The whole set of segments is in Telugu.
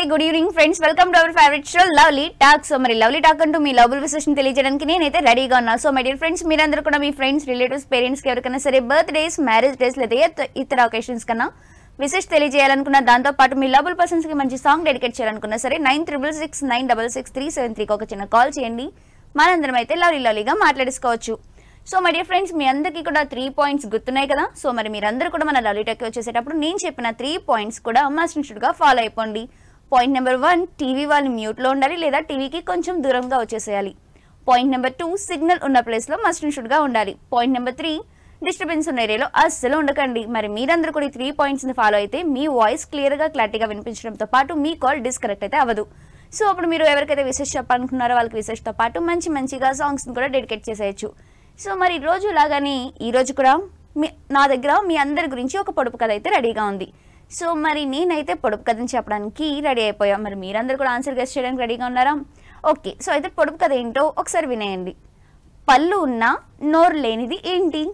Good evening friends welcome to our favourite show lovely talk so మరి లవ్లీ టాక్ అంటూ మీ లవ్ విశేషం తెలియజేయడానికి నేనైతే రెడీగా ఉన్నా సో మై డియర్ ఫ్రెండ్స్ మీరందరూ కూడా మీ ఫ్రెండ్స్ రిలేటివ్స్ పేరెంట్స్కి ఎవరికైనా సరే బర్త్ డేస్ మ్యారేజ్ డేస్ లేదా ఇతర- ఇతర ఒకేషన్స్ కన్నా విశేష తెలియజేయాలనుకున్న దాంతో పాటు మీ లవబుల్ పర్సన్స్ కి మంచి సాంగ్ డెడికేట్ చేయాలనుకున్నా సరే nine triple six nine double six three seven త్రీకి ఒక చిన్న కాల్ చేయండి మనందరం అయితే లవ్లీ లవ్లీగా మాట్లాడేసుకోవచ్చు సో మై డియర్ ఫ్రెండ్స్ మీ అందరికీ కూడా త్రీ పాయింట్స్ గుర్తున్నాయి కదా సో మరి మీరందరూ కూడా మన లవ్లీ టెక్ వచ్చేసేటప్పుడు నేను చెప్పిన త్రీ పాయింట్స్ కూడా మస్ట్ గా ఫాలో అయిపోండి పాయింట్ నెంబర్ వన్ టీవీ వాళ్ళు మ్యూట్లో ఉండాలి లేదా టీవీకి కొంచెం దూరంగా వచ్చేసేయాలి పాయింట్ నెంబర్ టూ సిగ్నల్ ఉన్న ప్లేస్లో మస్ట్ గా ఉండాలి పాయింట్ నెంబర్ త్రీ డిస్టర్బెన్స్ ఉన్న ఏరియాలో అస్సలు ఉండకండి మరి మీరందరూ కూడా ఈ త్రీ పాయింట్స్ని ఫాలో అయితే మీ వాయిస్ క్లియర్గా క్లారిటీగా వినిపించడంతో పాటు మీ కాల్ డిస్కనెక్ట్ అయితే అవ్వదు సో అప్పుడు మీరు ఎవరికైతే విశేష చెప్పాలనుకున్నారో వాళ్ళకి విశేషతో పాటు మంచి మంచిగా సాంగ్స్ని కూడా డెడికేట్ చేసేయచ్చు సో మరి ఈ రోజు లాగానే ఈ రోజు కూడా మీ నా దగ్గర మీ అందరి గురించి ఒక పొడుపు కథ అయితే రెడీగా ఉంది సో మరి నేనైతే పొడుపు కథని చెప్పడానికి రెడీ అయిపోయాం మరి మీరందరూ కూడా ఆన్సర్ గెస్ట్ చేయడానికి రెడీగా ఉన్నారా ఓకే సో అయితే పొడుపు కథ ఏంటో ఒకసారి వినేయండి పళ్ళు ఉన్న నోరు లేనిది ఏంటి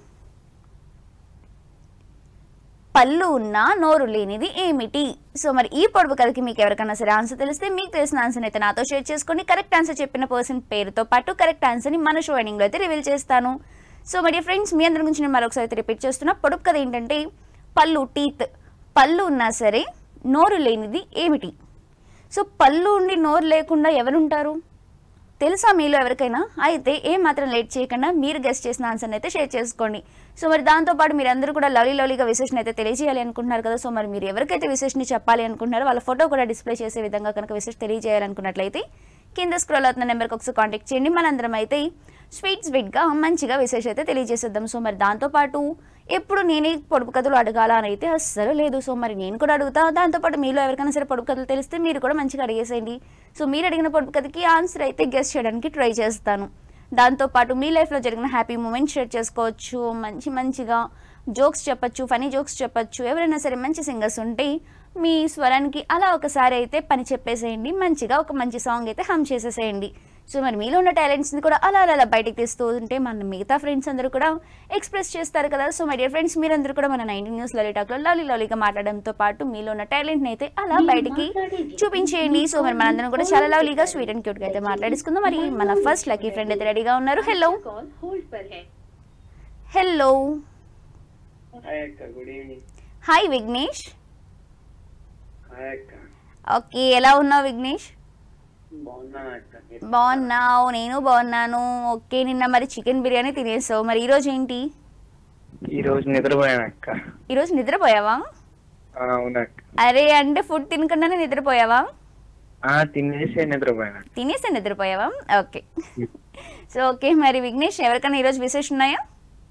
పళ్ళు ఉన్న నోరు లేనిది ఏమిటి సో మరి ఈ పొడుపు కథకి మీకు ఎవరికైనా సరే ఆన్సర్ తెలిస్తే మీకు తెలిసిన ఆన్సర్ అయితే నాతో షేర్ చేసుకోండి కరెక్ట్ ఆన్సర్ చెప్పిన పర్సన్ పేరుతో పాటు కరెక్ట్ ఆన్సర్ని మన షో ఎండింగ్లో అయితే రివీల్ చేస్తాను సో మరి ఫ్రెండ్స్ మీ అందరి గురించి నేను మరొకసారి అయితే రిపీట్ చేస్తున్నా పొడుపు కథ ఏంటంటే పళ్ళు టీత్ పళ్ళు ఉన్నా సరే నోరు లేనిది ఏమిటి సో పళ్ళు ఉండి నోరు లేకుండా ఎవరుంటారు తెలుసా మీలో ఎవరికైనా అయితే ఏం మాత్రం లేట్ చేయకుండా మీరు గెస్ట్ చేసిన ఆన్సర్ని అయితే షేర్ చేసుకోండి సో మరి దాంతోపాటు మీరు అందరూ కూడా లవ్లీ లవ్లీగా విశేషణ అయితే తెలియజేయాలి అనుకుంటున్నారు కదా సో మరి మీరు ఎవరికైతే విశేషని చెప్పాలి అనుకుంటున్నారో వాళ్ళ ఫోటో కూడా డిస్ప్లే చేసే విధంగా కనుక విశేష తెలియజేయాలనుకున్నట్లయితే కింద స్క్రోల్ అవుతున్న నెంబర్కి ఒకసారి కాంటాక్ట్ చేయండి మనందరం అయితే స్వీట్ స్వీట్గా మంచిగా విశేష అయితే తెలియజేసేద్దాం సో మరి దాంతోపాటు ఎప్పుడు నేనే పొడుపు కథలు అడగాల అని అయితే అస్సలు లేదు సో మరి నేను కూడా అడుగుతా దాంతోపాటు మీలో ఎవరికైనా సరే పొడుపు కథలు తెలిస్తే మీరు కూడా మంచిగా అడిగేసేయండి సో మీరు అడిగిన పొడుపు కథకి ఆన్సర్ అయితే గెస్ట్ చేయడానికి ట్రై చేస్తాను దాంతోపాటు మీ లైఫ్లో జరిగిన హ్యాపీ మూమెంట్ షేర్ చేసుకోవచ్చు మంచి మంచిగా జోక్స్ చెప్పచ్చు ఫనీ జోక్స్ చెప్పచ్చు ఎవరైనా సరే మంచి సింగర్స్ ఉంటే మీ స్వరానికి అలా ఒకసారి అయితే పని చెప్పేసేయండి మంచిగా ఒక మంచి సాంగ్ అయితే హమ్ చేసేసేయండి సో మరి మీలో ఉన్న టాలెంట్స్ని కూడా అలా అలా అలా బయటకు తీస్తూ ఉంటే మన మిగతా ఫ్రెండ్స్ అందరూ కూడా ఎక్స్ప్రెస్ చేస్తారు కదా సో మై డియర్ ఫ్రెండ్స్ మీరందరూ కూడా మన నైన్టీన్ న్యూస్ లలీ టాక్లో లవ్లీ లవ్లీగా మాట్లాడడంతో పాటు మీలో ఉన్న టాలెంట్ని అయితే అలా బయటికి చూపించేయండి సో మరి మనందరం కూడా చాలా లవ్లీగా స్వీట్ అండ్ క్యూట్గా అయితే మాట్లాడేసుకుందాం మరి మన ఫస్ట్ లక్కీ ఫ్రెండ్ అయితే రెడీగా ఉన్నారు హలో कॉल होल्ड पर है హలో హాయ్ అక్క good evening hi Vignesh hi అక్క ఓకే ఎలా ఉన్నావు విఘ్నేష్ బాగున్నాను అక్క మీరు బాగున్నావు నేను బాగున్నాను ఓకే నిన్న మరి చికెన్ బిర్యానీ తినేసావు మరి ఈరోజు ఏంటి ఈ రోజు నిద్రపోయాను అక్క ఈరోజు నిద్రపోయావా ఆ, అవునక్క అరే అంటే ఫుడ్ తినకుండానే నిద్రపోయావా ఆ తినేసి నిద్రపోయాను తినేసి నిద్రపోయావా ఓకే సో ఓకే మరి విఘ్నేష్ ఎవరికైనా ఈరోజు విశేషం ఉన్నాయా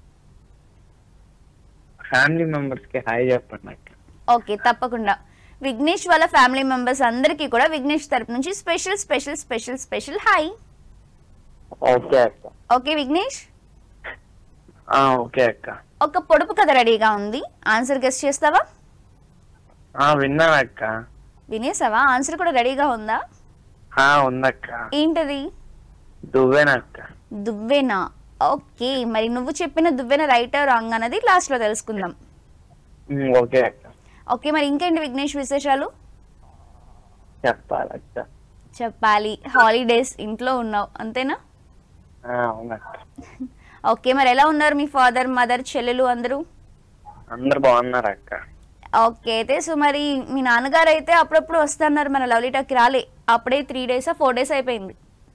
ఫ్యామిలీ మెంబర్స్ కి హాయ్ చెప్పండి అక్క ఓకే తప్పకుండా విఘ్నేష్ వాళ్ళ ఫ్యామిలీ మెంబర్స్ అందరికీ కూడా విఘ్నేష్ తరపు నుంచి special special special special hi okay అక్క ఓకే విఘ్నేష్ ఆ, ఓకే అక్క ఒక పొడుపు కథ రెడీగా ఉంది ఆన్సర్ గెస్ట్ చేస్తావా ఆ విన్నాను అక్క వినేసావా ఆన్సర్ కూడా రెడీగా ఉందా ఆ ఉందక్క ఏంటది దువ్వేనక్క దువ్వెన ఓకే మరి నువ్వు చెప్పిన దువ్వెన రైట్ రాంగ్ అన్నది లాస్ట్ లో తెలుసుకుందాం ఉమ్, ఓకే అక్క ఓకే మరి ఇంకేంటి విఘ్నేష్ విశేషాలు చెప్పాలక్క చెప్పాలి హాలిడేస్ ఇంట్లో ఉన్నావు అంతేనా ఆ, అవునక్క ఓకే మరి ఎలా ఉన్నారు మీ ఫాదర్ మదర్ చెల్లెలు అందరూ అందరు బాగున్నారు అక్క ఓకే అయితే సో మరి మీ నాన్నగారు అయితే అప్పుడప్పుడు వస్తున్నారు మన లవ్లీ టాక్కి రాలే అప్పుడే త్రీ డేస్ ఫోర్ డేస్ అయిపోయింది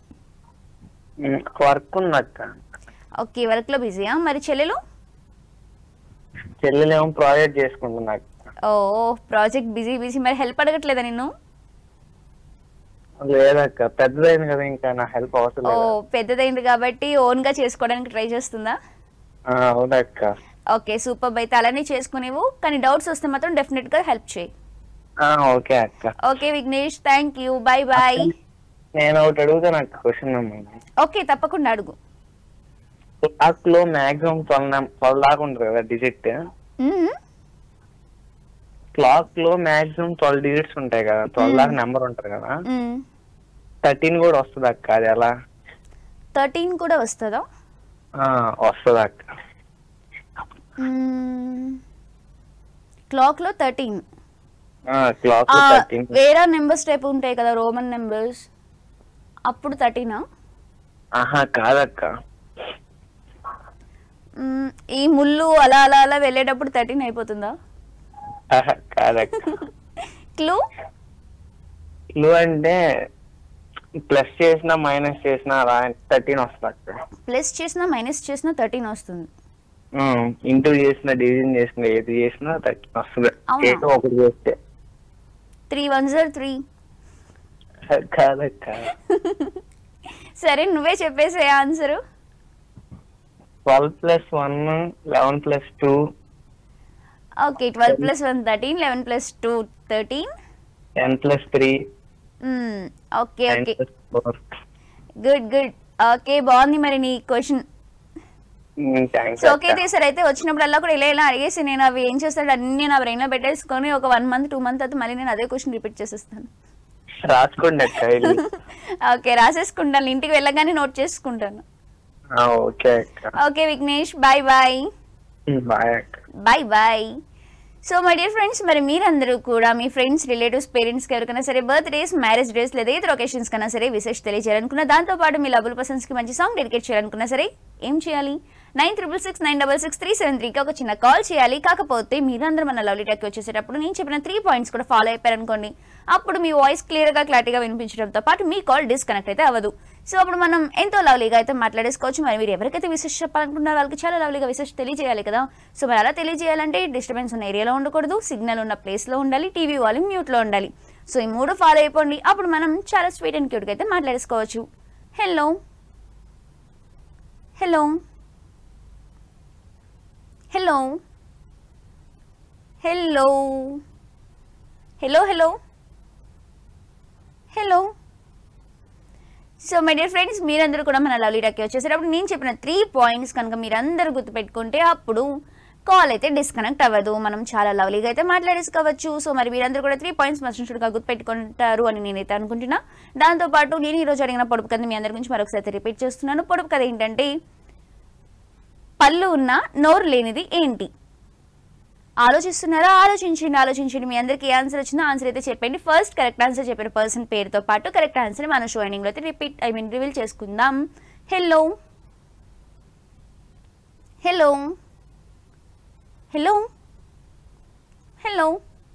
వర్క్ ఉందక్క ఓకే వర్క్లో బిజీయా మరి చెల్లెలు చెల్లెలేమో ప్రాజెక్ట్ చేసుకుంటున్నా అక్క ఓ ప్రాజెక్ట్ బిజీ బిజీ మరి హెల్ప్ అడగట్లేదా నిన్ను లేదక్క పెద్దదైంది కదా ఇంకా నా హెల్ప్ అవసరం ఓ లేదు పెద్దదైంది కాబట్టి ఓన్గా చేసుకోవడానికి ట్రై చేస్తుందా ఆ, అవునక్క ఓకే సూపర్ అయితే అలానే చేసుకునేవు కానీ డౌట్స్ వస్తే మాత్రం డెఫినెట్గా హెల్ప్ చేయి ఆ, ఓకే అక్క okay Vignesh thank you bye bye నేను ఒకటి అడుగుతాను అక్క క్వశ్చన్ ఓకే తప్పకుండా అడుగు క్లాక్ లో మాక్సిమం ట్వెల్వ్ ట్వెల్వ్ దాకా ఉంటుంది కదా డిజిట్ మ్మ్. క్లాక్ లో మాక్సిమం ట్వెల్వ్ డిజిట్స్ ఉంటాయి కదా ట్వెల్వ్ దాకా నెంబర్ ఉంటుంది కదా మ్మ్. థర్టీన్ కూడా వస్తుంది అక్క అది ఎలా థర్టీన్ కూడా వస్తుందా ఆ, వస్తుంది అక్క మ్మ్. క్లాక్లో థర్టీన్ క్లాక్ ఆ, థర్టీన్ వేరే నెంబర్స్ టైప్ ఉంటాయి కదా రోమన్ నెంబర్స్ అప్పుడు థర్టీనా ఆహా కాదక్క మ్మ్, ఈ ముళ్ళు అలా అలా అలా వెళ్ళేటప్పుడు థర్టీన్ అయిపోతుందా ఆహా, కాదక్క క్లూ క్లూ అంటే ప్లస్ చేసినా మైనస్ చేసినా అలా థర్టీన్ వస్తుంది అక్క ప్లస్ చేసినా మైనస్ చేసినా థర్టీన్ వస్తుంది ఇంటూ చేసిన డివిజన్ చేసిన ఏది చేసినా థర్టీన్ వస్తుంది అవునా? ఏదో ఒకటి చేస్తే త్రీ వన్ జీరో త్రీ కాదక్క సరే నువ్వే చెప్పేసే answer twelve plus one eleven plus two okay twelve plus one thirteen eleven plus two thirteen ten plus three okay nine okay plus four good good okay బాగుంది మరి నీ క్వశ్చన్ థ్యాంక్స్ సో ఓకే అయితే సార్ అయితే వచ్చినప్పుడల్లా కూడా ఇలా ఇలా అడిగేసి నేను అవి ఏం చేస్తాడు అన్ని నా బ్రెయిన్ లో పెట్టేసుకొని ఒక వన్ మంత్ టూ మంత్ తర్వాత మళ్ళీ నేను అదే క్వశ్చన్ రిపీట్ చేసేస్తాను రాసుకోండి అక్క ఇది ఓకే రాసేసుకుంటాను ఇంటికి వెళ్ళగానే నోట్ చేసుకుంటాను ఆ, ఓకే అక్క okay Vignesh bye bye bye అక్క bye bye so my dear friends మరి మీరందరూ కూడా మీ ఫ్రెండ్స్ రిలేటివ్స్ పేరెంట్స్కి ఎవరికైనా సరే బర్త్డేస్ మ్యారేజ్ డేస్ లేదా ఇతర ఒకేషన్స్ కన్నా సరే విశేష తెలియజేయాలనుకున్నా దాంతోపాటు మీ లబుల్ పర్సన్స్కి మంచి సాంగ్ డెడికేట్ చేయాలనుకున్నా సరే ఏం చేయాలి nine triple six nine double six three seven త్రీకి ఒక చిన్న కాల్ చేయాలి కాకపోతే మీరందరూ మన లవ్లీ టాక్కి వచ్చేసేటప్పుడు నేను చెప్పిన త్రీ పాయింట్స్ కూడా ఫాలో అయిపోయారనుకోండి అప్పుడు మీ వాయిస్ క్లియర్గా క్లారిటీగా వినిపించడంతో పాటు మీ కాల్ డిస్కనెక్ట్ అయితే అవ్వదు సో అప్పుడు మనం ఎంతో లవ్లీగా అయితే మాట్లాడేసుకోవచ్చు మరి మీరు ఎవరికైతే విశేష చెప్పాలనుకుంటున్నారో వాళ్ళకి చాలా లవ్లీగా విశేష తెలియజేయాలి కదా సో మరి అలా తెలియజేయాలంటే డిస్టర్బెన్స్ ఉన్న ఏరియాలో ఉండకూడదు సిగ్నల్ ఉన్న ప్లేస్లో ఉండాలి టీవీ వాల్యూమ్ మ్యూట్లో ఉండాలి సో ఈ మూడు ఫాలో అయిపోండి అప్పుడు మనం చాలా స్వీట్ అండ్ క్యూట్గా అయితే మాట్లాడేసుకోవచ్చు hello hello hello hello hello hello hello so my dear friends మీరందరూ కూడా మన లవ్లీ టాక్కి వచ్చేసేటప్పుడు నేను చెప్పిన త్రీ పాయింట్స్ కనుక మీరందరూ గుర్తుపెట్టుకుంటే అప్పుడు కాల్ అయితే డిస్కనెక్ట్ అవ్వదు మనం చాలా లవ్లీగా అయితే మాట్లాడేసుకోవచ్చు సో మరి మీరందరూ కూడా త్రీ పాయింట్స్ మస్టర్గా గుర్తుపెట్టుకుంటారు అని నేనైతే అనుకుంటున్నా దాంతోపాటు నేను ఈరోజు అడిగిన పొడుపు కథ మీ అందరి గురించి మరొకసారి రిపీట్ చేస్తున్నాను పొడుపు కథ ఏంటంటే పళ్ళు ఉన్న నోరు లేనిది ఏంటి ఆలోచిస్తున్నారా ఆలోచించండి ఆలోచించండి మీ అందరికి ఏ ఆన్సర్ వచ్చిందో ఆన్సర్ అయితే చెప్పండి ఫస్ట్ కరెక్ట్ ఆన్సర్ చెప్పిన పర్సన్ పేరుతో పాటు కరెక్ట్ ఆన్సర్ మన షోయింగ్లో అయితే రిపీట్ ఐ మీన్ రివీల్ చేసుకుందాం hello hello hello hello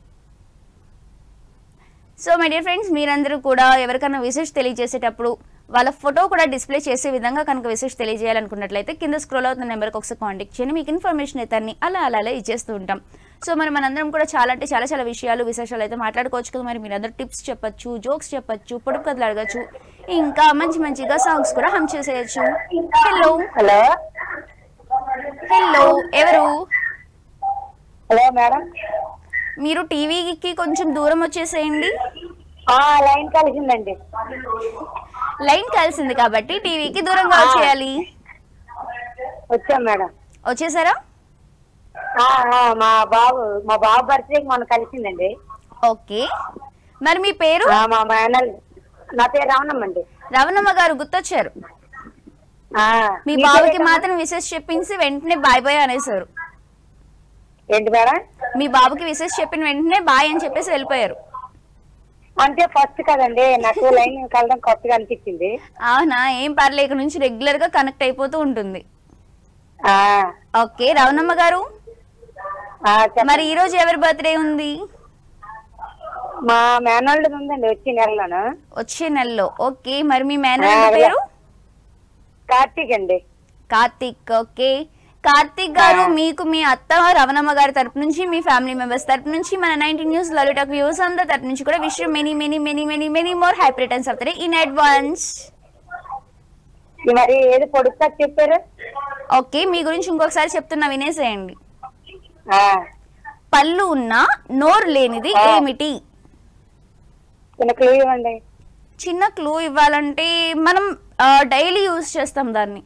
so my dear friends మీరందరూ కూడా ఎవరికైనా విశేష్ తెలియజేసేటప్పుడు వాళ్ళ ఫోటో కూడా డిస్ప్లే చేసే విధంగా కనుక విశేష్ తెలియజేయాలనుకున్నట్లయితే కింద స్క్రోల్ అవుతున్న నెంబర్కి ఒకసారి కాంటాక్ట్ చేయండి మీకు ఇన్ఫర్మేషన్ అయితే అన్ని అలా అలా అలా ఇచ్చేస్తూ ఉంటాం సో మరి మనందరం కూడా చాలా అంటే చాలా చాలా విషయాలు విశేషాలు అయితే మాట్లాడుకోవచ్చు కదా మరి మీరందరూ టిప్స్ చెప్పొచ్చు జోక్స్ చెప్పొచ్చు పొడుపు కథలు అడగచ్చు ఇంకా మంచి మంచిగా సాంగ్స్ కూడా హమ్ చేసేయచ్చు హలో హలో హలో ఎవరు హలో మేడం మీరు టీవీకి కొంచెం దూరం వచ్చేసేయండి ఆ లైన్ కలిసిందండి లైన్ కలిసింది కాబట్టి టీవీకి దూరంగా వచ్చేయాలి వచ్చాం మేడం వచ్చేసారా ఆ, ఆ, మా బాబు మా బాబు బర్త్డే మొన్న కలిసిందండి ఓకే మరి మీ పేరు ఆ, మా మేనల్ నా పేరు రావణమ్మండి రవణమ్మ గారు గుర్తొచ్చారు ఆ, మీ మీ బాబుకి పేరేంటమ్మా? మాత్రం విశేష్ చెప్పించి వెంటనే బాయ్ బాయ్ అనేసారు ఏంటి మేడం మీ బాబుకి విశేష్ చెప్పిన వెంటనే బాయ్ అని చెప్పేసి వెళ్ళిపోయారు అంటే ఫస్ట్ కదండి నాకు లైన్ కలడం కొత్తగా అనిపించింది అవునా ఏం పర్లేదు ఇక నుంచి రెగ్యులర్ గా కనెక్ట్ అయిపోతూ ఉంటుంది ఆ, ఓకే రవణమ్మ గారు ఆ, చెప్పండి. మరి ఈ రోజు ఎవరి బర్త్డే ఉంది మా మేనల్డ్ ఉందండి వచ్చి నెలలోను వచ్చే నెలలో ఓకే మరి మీ మేనర్ ఆ, పేరు కార్తీక్ అండి కార్తిక్ ఓకే కార్తిక్ గారు ఆ. మీకు మీ అత్త రవణమ్మ గారి తరపు నుంచి మీ ఫ్యామిలీ మెంబర్స్ తరపు నుంచి మన నైన్టీన్ న్యూస్ లలిటక్ వ్యూస్ అందరి తరపు నుంచి కూడా wish many many many many many more happy returns of the day in advance ఇది మరి ఏది పొడుస్తా చెప్పారు ఓకే మీ గురించి ఇంకొకసారి చెప్తున్నా వినేసేయండి ఆ, పళ్ళు ఉన్న నోరు లేనిది ఆ. ఏమిటి చిన్న క్లూ ఇవ్వండి చిన్న క్లూ ఇవ్వాలంటే మనం డైలీ యూజ్ చేస్తాం దాన్ని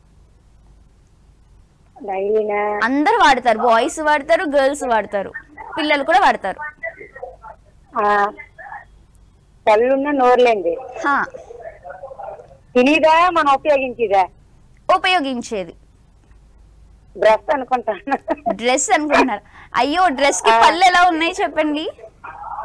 డైలీనా అందరు వాడతారు బాయ్స్ వాడతారు గర్ల్స్ వాడతారు పిల్లలు కూడా వాడతారు ఆ, పళ్ళున్న నోరులేండి హా, తినేదా మనం ఉపయోగించేదా ఉపయోగించేది డ్రెస్ అనుకుంటా డ్రెస్ అనుకుంటున్నారు అయ్యో డ్రెస్ కి ఆ. పళ్ళు ఎలా ఉన్నాయి చెప్పండి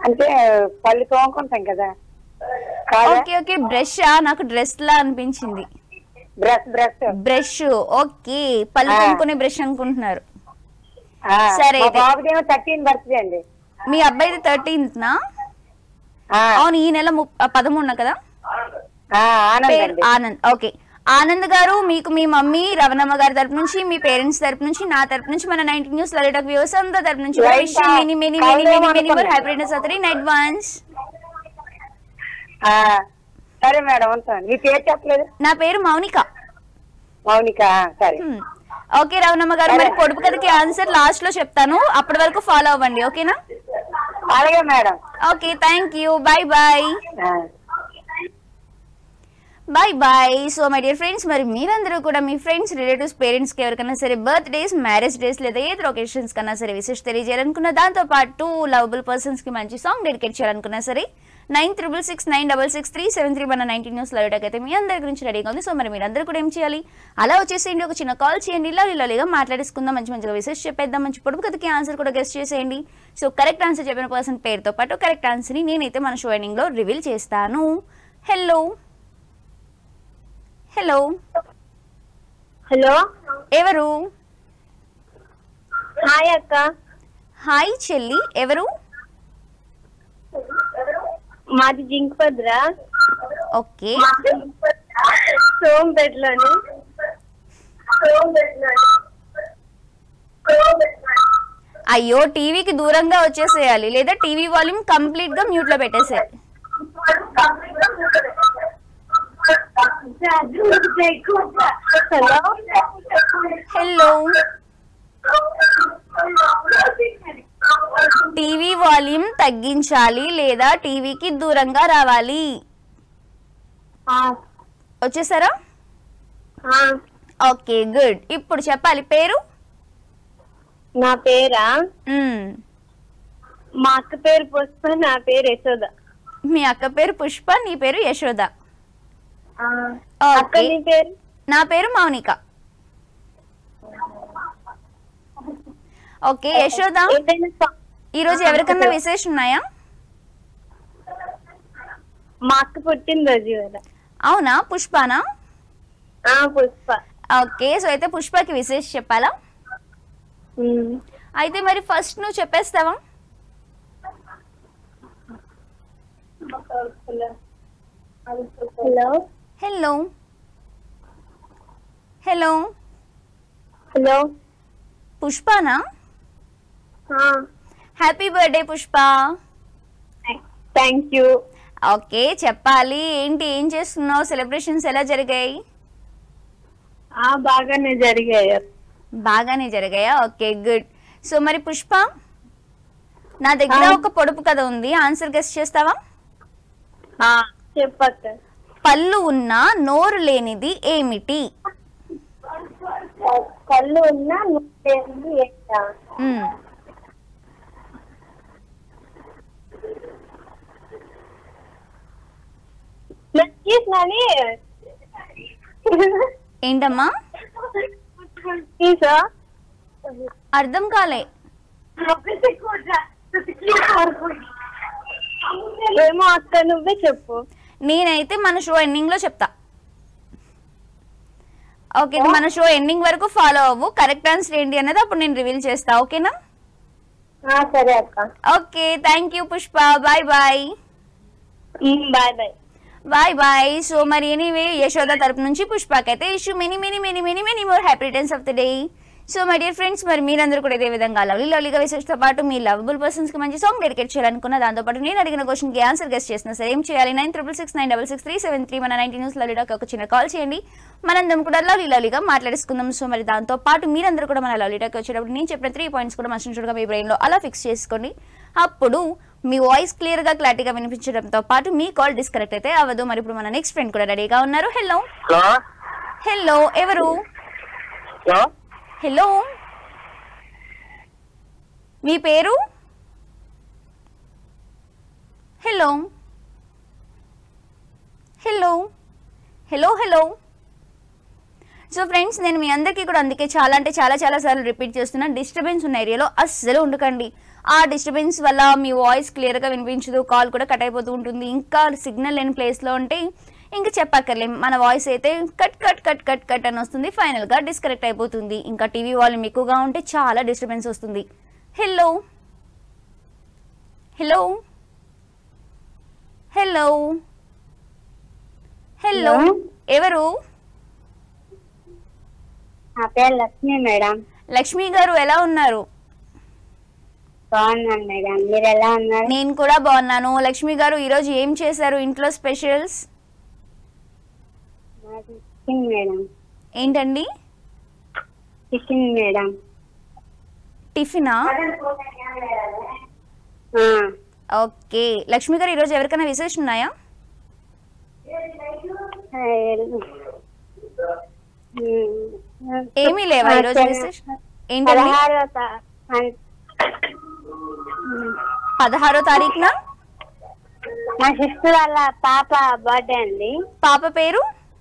అంటే పళ్ళు తోముకుంటాం కదా కాదా ఓకే ఓకే బ్రష్ నాకు డ్రెస్ లా అనిపించింది బ్రష్ బ్రష్ బ్రష్ ఓకే పళ్ళు ఆ. తోముకునే బ్రష్ అనుకుంటున్నారు ఆ, సరే మా అయితే. బాబుదేమో థర్టీన్ బర్త్డే అండి మీ అబ్బాయిది థర్టీన్త్ నా ఆ, అవును ఈ నెల ముప్- పదమూడున కదా ఆ, ఆనంద్ పేరు అండి ఆనంద్ ఓకే ఆనంద్ గారు మీకు మీ మమ్మీ రవణమ్మ గారి తరపు నుంచి మీ పేరెంట్స్ తరపు నుంచి నా తరపు నుంచి మన నైన్టీ న్యూస్ లలిటక్ వ్యూస్ అందరి తరపు నుంచి Right, wish many many many many కౌలేమో మెనీ మోర్ అనుకున్నా. హ్యాపీనెస్ అవుతుంది ఇన్ అడ్వాన్స్ ఆ, సరే మేడం ఉంటాను మీ పేరు చెప్పలేదు నా పేరు మౌనిక మౌనిక సరే హ్మ్. ఓకే రవణమ్మ గారు మరి పొడుపు కథకి ఆన్సర్ లాస్ట్ లో చెప్తాను అప్పటి వరకు ఫాలో అవ్వండి ఓకేనా అలాగే madam okay thank you bye bye ఆ. Bye bye so my dear friends మరి మీరందరూ కూడా మీ ఫ్రెండ్స్ రిలేటివ్స్ పేరెంట్స్కి ఎవరికైనా సరే బర్త్ డేస్ మ్యారేజ్ డేస్ లేదా ఏ ఒకేషన్స్ కన్నా సరే విశేష తెలియజేయాలనుకున్న దాంతో పాటు లవబుల్ పర్సన్స్కి మంచి సాంగ్ డెడికేట్ చేయాలనుకున్నా సరే nine triple six nine double six three seven three one nineteen news లైవ్కి అయితే మీ అందరి గురించి రెడీగా ఉంది సో మరి మీరందరూ కూడా ఏం చేయాలి అలా వచ్చేసేయండి ఒక చిన్న కాల్ చేయండి ఇలా ఇలా మాట్లాడేసుకుందాం మంచి మంచిగా విశేష చెప్పేద్దాం మంచి పొడుపు కథకి ఆన్సర్ కూడా గెస్ట్ చేసేయండి సో కరెక్ట్ ఆన్సర్ చెప్పిన పర్సన్ పేరుతో పాటు కరెక్ట్ ఆన్సర్ని నేనైతే మన షో ఎండింగ్లో రివీల్ చేస్తాను హలో హలో హలో ఎవరు హాయ్ అక్క హాయ్ చెల్లి ఎవరు మాది జింక్పద్రా ఓకే సోంపేటలోని అయ్యో టీవీకి దూరంగా వచ్చేసేయాలి లేదా టీవీ వాల్యూమ్ కంప్లీట్ గా మ్యూట్ లో పెట్టేసేయాలి హలో హలో టీవీ వాల్యూమ్ తగ్గించాలి లేదా టీవీకి దూరంగా రావాలి వచ్చేసారా ఓకే గుడ్ ఇప్పుడు చెప్పాలి పేరు నా పేరా మ్మ్. మా అక్క పేరు పుష్ప నా పేరు యశోద మీ అక్క పేరు పుష్ప నీ పేరు యశోద అక్క ఓకే నీ పేరు నా పేరు మౌనిక ఓకే యశోద ఏదైనా సా- ఈ రోజు ఎవరికన్నా విశేషం ఉన్నాయా మా అక్క పుట్టినరోజు ఇవాళ. అవునా పుష్పనా ఆ పుష్ప ఓకే సో అయితే పుష్పకి విశేష చెప్పాలా ఉమ్. అయితే మరి ఫస్ట్ నువ్వు చెప్పేస్తావా హలో హలో హలో హలో పుష్పనా ఆ, happy birthday Pushpa thank you okay చెప్పాలి ఏంటి ఏం చేస్తున్నావు సెలబ్రేషన్స్ ఎలా జరిగాయి ఆ బాగానే జరిగాయి బాగానే జరిగాయా ఓకే గుడ్ సో మరి పుష్ప నా దగ్గర ఒక పొడుపు కథ ఉంది ఆన్సర్ గెస్ట్ చేస్తావా ఆ, చెప్పక్క పళ్ళు ఉన్న నోరు లేనిది ఏమిటి కళ్ళు ఉన్నా నువ్వు ఏంటా మ్మ్. నచ్చేసినని ఏంటమ్మా తీసా అర్థం కాలే ఏమో అక్క నువ్వే చెప్పు నేనైతే మన షో ఎండింగ్ లో చెప్తా ఓకే మన షో ఎండింగ్ వరకు ఫాలో అవ్వు కరెక్ట్ ఆన్సర్ ఏంటి అన్నది అప్పుడు నేను రివీల్ చేస్తా ఓకేనా ఆ, సరే అక్క okay thank you Pushpa bye bye bye bye bye bye so మరి ఎనీవే యశోద తరపు నుంచి పుష్పకైతే wish you many many many many many more happy returns of the day so my dear friends మరి మీరందరూ కూడా ఇదే విధంగా లవ్లీ లవ్లీగా విశేషతో పాటు మీ లవబుల్ పర్సన్స్ కి మంచి సాంగ్ డెడికేట్ చేయాలనుకున్న దాంతోపాటు నేను అడిగిన క్వశ్చన్ కి ఆన్సర్ గెస్ట్ చేసిన సరే ఏం చేయాలి nine triple six nine double six three seven three మన నైన్టీ న్యూస్ లవ్లీడాకి ఒక చిన్న కాల్ చేయండి మనందరం కూడా లవ్లీ లవ్లీగా మాట్లాడేసుకుందాం సో మరి దాంతో పాటు మీరందరూ కూడా మన లవ్లీడాకి వచ్చేటప్పుడు నేను చెప్పిన త్రీ పాయింట్స్ కూడా మస్ట్ చూడగా మీ బ్రెయిన్ లో అలా ఫిక్స్ చేసుకోండి అప్పుడు మీ వాయిస్ క్లియర్ గా క్లారిటీగా వినిపించడంతో పాటు మీ కాల్ డిస్కనెక్ట్ అయితే అవ్వదు మరి ఇప్పుడు మన నెక్స్ట్ ఫ్రెండ్ కూడా రెడీగా ఉన్నారు హలో హలో హలో ఎవరు హలో హలో మీ పేరు hello hello hello hello so friends నేను మీ అందరికీ కూడా అందుకే చాలా అంటే చాలా చాలా సార్లు రిపీట్ చేస్తున్నా డిస్టర్బెన్స్ ఉన్న ఏరియాలో అస్సలు ఉండకండి ఆ డిస్టర్బెన్స్ వల్ల మీ వాయిస్ క్లియర్గా వినిపించదు కాల్ కూడా కట్ అయిపోతూ ఉంటుంది ఇంకా సిగ్నల్ లేని ప్లేస్లో ఉంటే ఇంకా చెప్పక్కర్లేం మన వాయిస్ అయితే cut cut cut cut cut అని వస్తుంది ఫైనల్గా డిస్కనెక్ట్ అయిపోతుంది ఇంకా టీవీ వాల్యూమ్ ఎక్కువగా ఉంటే చాలా డిస్టర్బెన్స్ వస్తుంది hello hello hello hello Hello? ఎవరు నా పేరు లక్ష్మి మేడం లక్ష్మి గారు ఎలా ఉన్నారు బాగున్నాను మేడం మీరు ఎలా ఉన్నారు నేను కూడా బాగున్నాను లక్ష్మి గారు ఈరోజు ఏం చేశారు ఇంట్లో స్పెషల్స్ నాది చికెన్ మేడం ఏంటండి చికెన్ మేడం టిఫినా ఆ, ఓకే లక్ష్మి గారు ఈరోజు ఎవరికైనా విశేషం ఉన్నాయా ఉమ్, ఏమీ లేవా ఈరోజు విశేషం ఏంటండి పదహారో తా- అన్- పదహారో తారీఖున మా సిస్టర్ వాళ్ళ పాప బర్త్డే అండి పాప పేరు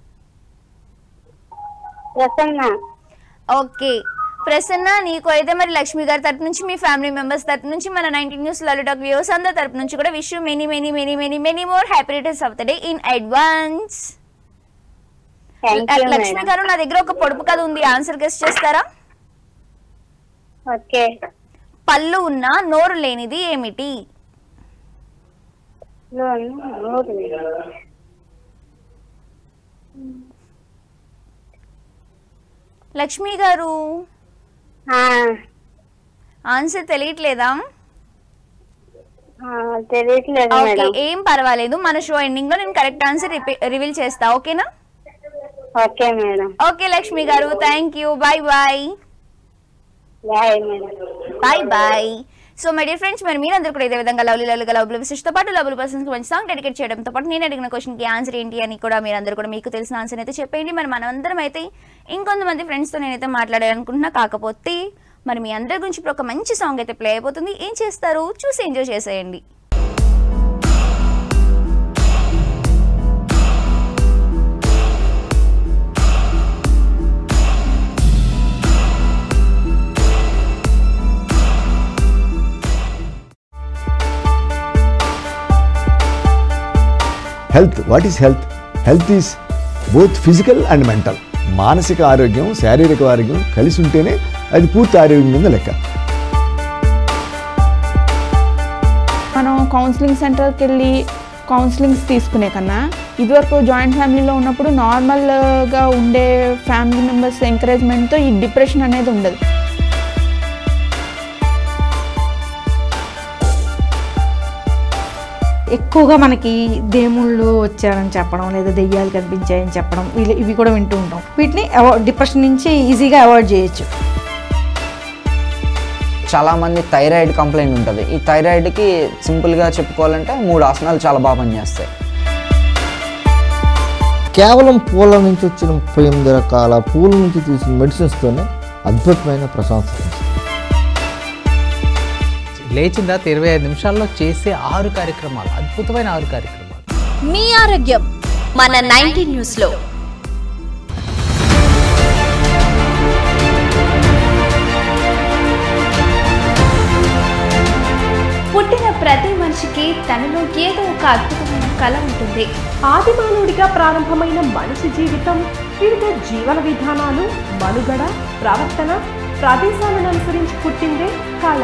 ప్రసన్న ఓకే ప్రసన్న నీకు అయితే మరి లక్ష్మి గారి తరపు నుంచి మీ ఫ్యామిలీ మెంబర్స్ తరపు నుంచి మన నైన్టీన్ న్యూస్ లలిటాక్ వ్యూస్ అందరి తరపు నుంచి కూడా wish many many many many many more happy returns of the day in advance thank you Lakshmi madam గారు నా దగ్గర ఒక పొడుపు కథ ఉంది ఆన్సర్ గెస్ట్ చేస్తారా ఓకే పళ్ళు ఉన్న నోరు లేనిది ఏమిటి లోన్ నూరు లక్ష్మి గారు ఆ, ఆన్సర్ తెలియట్లేదా ఆ, తెలియట్లేదు ఓకే మేడం ఏం పర్వాలేదు మన షో ఎండింగ్ లో నేను కరెక్ట్ ఆన్సర్ రివీల్ చేస్తా ఓకేనా ఓకే మేడం ఓకే లక్ష్మి గారు thank you bye bye bye madam bye bye so my dear friends మరి మీరందరూ కూడా ఇదే విధంగా లవ్లీ లవ్లీగా లవ్లీ విశిష్టతో పాటు లవ్లీ పర్సన్స్ మంచి సాంగ్ డెడికేట్ చేయడంతో పాటు నేను అడిగిన క్వశ్చన్కి ఆన్సర్ ఏంటి అని కూడా మీరందరూ కూడా మీకు తెలిసిన ఆన్సర్ అయితే చెప్పేయండి మరి మనందరం అయితే ఇంకొంతమంది ఫ్రెండ్స్తో నేనైతే మాట్లాడాలనుకుంటున్నా కాకపోతే మరి మీ అందరి గురించి ఇప్పుడు ఒక మంచి సాంగ్ అయితే ప్లే అయిపోతుంది ఏం చేస్తారు చూసి ఎంజాయ్ చేసేయండి health what is health health is both physical and mental మానసిక ఆరోగ్యం శారీరక ఆరోగ్యం కలిసి ఉంటేనే అది పూర్తి ఆరోగ్యం కింద లెక్క మనం కౌన్సిలింగ్ సెంటర్కి వెళ్ళి కౌన్సిలింగ్స్ తీసుకునే కన్నా ఇదివరకు జాయింట్ ఫ్యామిలీలో ఉన్నప్పుడు నార్మల్గా ఉండే ఫ్యామిలీ మెంబర్స్ ఎంకరేజ్మెంట్తో ఈ డిప్రెషన్ అనేది ఉండదు ఎక్కువగా మనకి దేవుళ్ళు వచ్చారని చెప్పడం లేదా దెయ్యాలు కనిపించాయని చెప్పడం ఇవి- ఇవి కూడా వింటూ ఉంటాం వీటిని అవాయిడ్ డిప్రెషన్ నుంచి ఈజీగా అవాయిడ్ చేయొచ్చు చాలా మంది థైరాయిడ్ కంప్లైంట్ ఉంటుంది ఈ థైరాయిడ్కి సింపుల్గా చెప్పుకోవాలంటే మూడు ఆసనాలు చాలా బాగా పనిచేస్తాయి కేవలం పూల నుంచి వచ్చిన ముప్పై ఎనిమిది రకాల పూల నుంచి తీసిన మెడిసిన్స్తోనే అద్భుతమైన ప్రశంస లేచిన తర్వాత ఇరవై ఐదు నిమిషాల్లో చేసే ఆరు కార్యక్రమాలు అద్భుతమైన ఆరు కార్యక్రమాలు మీ ఆరోగ్యం మన నైన్టీ న్యూస్ లో పుట్టిన ప్రతి మనిషికి తనలో ఏదో ఒక అద్భుతమైన కళ ఉంటుంది ఆదిమానవుడిగా ప్రారంభమైన మనిషి జీవితం వివిధ జీవన విధానాలు మనుగడ ప్రవర్తన ప్రదేశాలను అనుసరించి పుట్టిందే కళ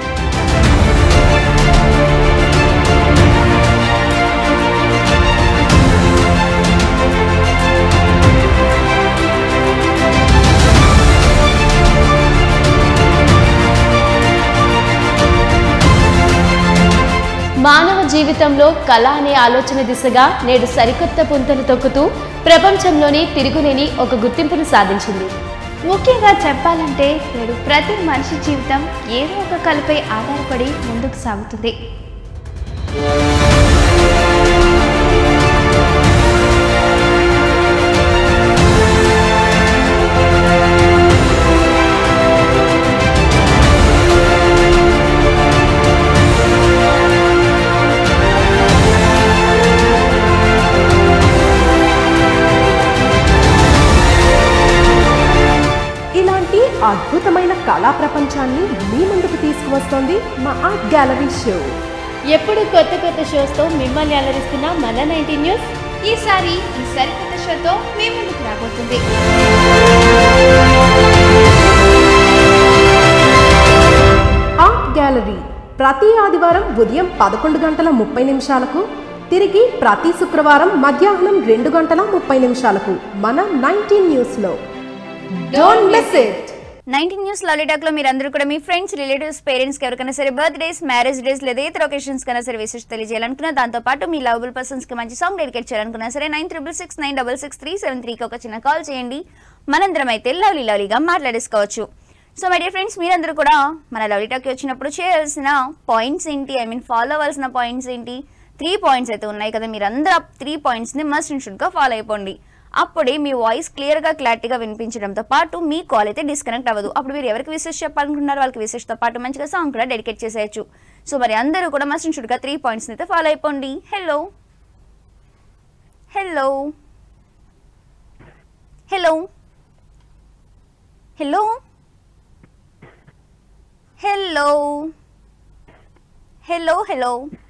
మానవ జీవితంలో కళ అనే ఆలోచన దిశగా నేడు సరికొత్త పుంతలు తొక్కుతూ ప్రపంచంలోని తిరుగులేని ఒక గుర్తింపును సాధించింది ముఖ్యంగా చెప్పాలంటే నేడు ప్రతి మనిషి జీవితం ఏదో ఒక కళపై ఆధారపడి ముందుకు సాగుతుంది వైవిధ్యమైన కళా ప్రపంచాన్ని మీ ముందుకు తీసుకువస్తోంది మా ఆర్ట్ గ్యాలరీ షో ఎప్పుడు కొత్త కొత్త షోస్తో మిమ్మల్ని అలరిస్తున్న మన నైన్టీ న్యూస్ ఈసారి ఈ సరికొత్త షోతో మీ ముందుకు రాబోతుంది ఆర్ట్ గ్యాలరీ ప్రతి ఆదివారం ఉదయం పదకొండు గంటల ముప్పై నిమిషాలకు తిరిగి ప్రతి శుక్రవారం మధ్యాహ్నం రెండు గంటల ముప్పై నిమిషాలకు మన నైన్టీన్ న్యూస్లో don't miss it nineteen news lovely talk లో మీరందరూ కూడా మీ ఫ్రెండ్స్ రిలేటివ్స్ పేరెంట్స్ కి ఎవరికైనా సరే బర్త్డేస్ మ్యారేజ్ డేస్ లేదా ఇతర ఒకేషన్స్ కైనా సరే విశేష తెలియజేయాలనుకున్నా దాంతో పాటు మీ లవబుల్ పర్సన్స్ కి మంచి సాంగ్ డెడికేట్ చేయాలనుకున్నా సరే nine triple six nine double six three seven త్రీకి ఒక చిన్న కాల్ చేయండి మనందరం అయితే లవ్లీ లవ్లీగా మాట్లాడేసుకోవచ్చు సో మై డియర్ ఫ్రెండ్స్ మీరందరూ కూడా మన లవ్లీ టాక్కి వచ్చినప్పుడు చేయాల్సిన పాయింట్స్ ఏంటి ఐ మీన్ ఫాలో అవ్వాల్సిన పాయింట్స్ ఏంటి త్రీ పాయింట్స్ అయితే ఉన్నాయి కదా మీరందరూ ఆ త్రీ పాయింట్స్ని మస్ట్ అండ్ షుడ్గా ఫాలో అయిపోండి అప్పుడే మీ వాయిస్ క్లియర్గా క్లారిటీగా వినిపించడంతో పాటు మీ కాల్ అయితే డిస్కనెక్ట్ అవ్వదు అప్పుడు మీరు ఎవరికి విశేష చెప్పాలనుకుంటున్నారో వాళ్ళకి విశేషతో పాటు మంచిగా సాంగ్ కూడా డెడికేట్ చేసేయచ్చు సో మరి అందరూ కూడా మస్ట్ అండ్ షుడ్గా త్రీ పాయింట్స్ అయితే ఫాలో అయిపోండి hello hello hello hello hello hello hello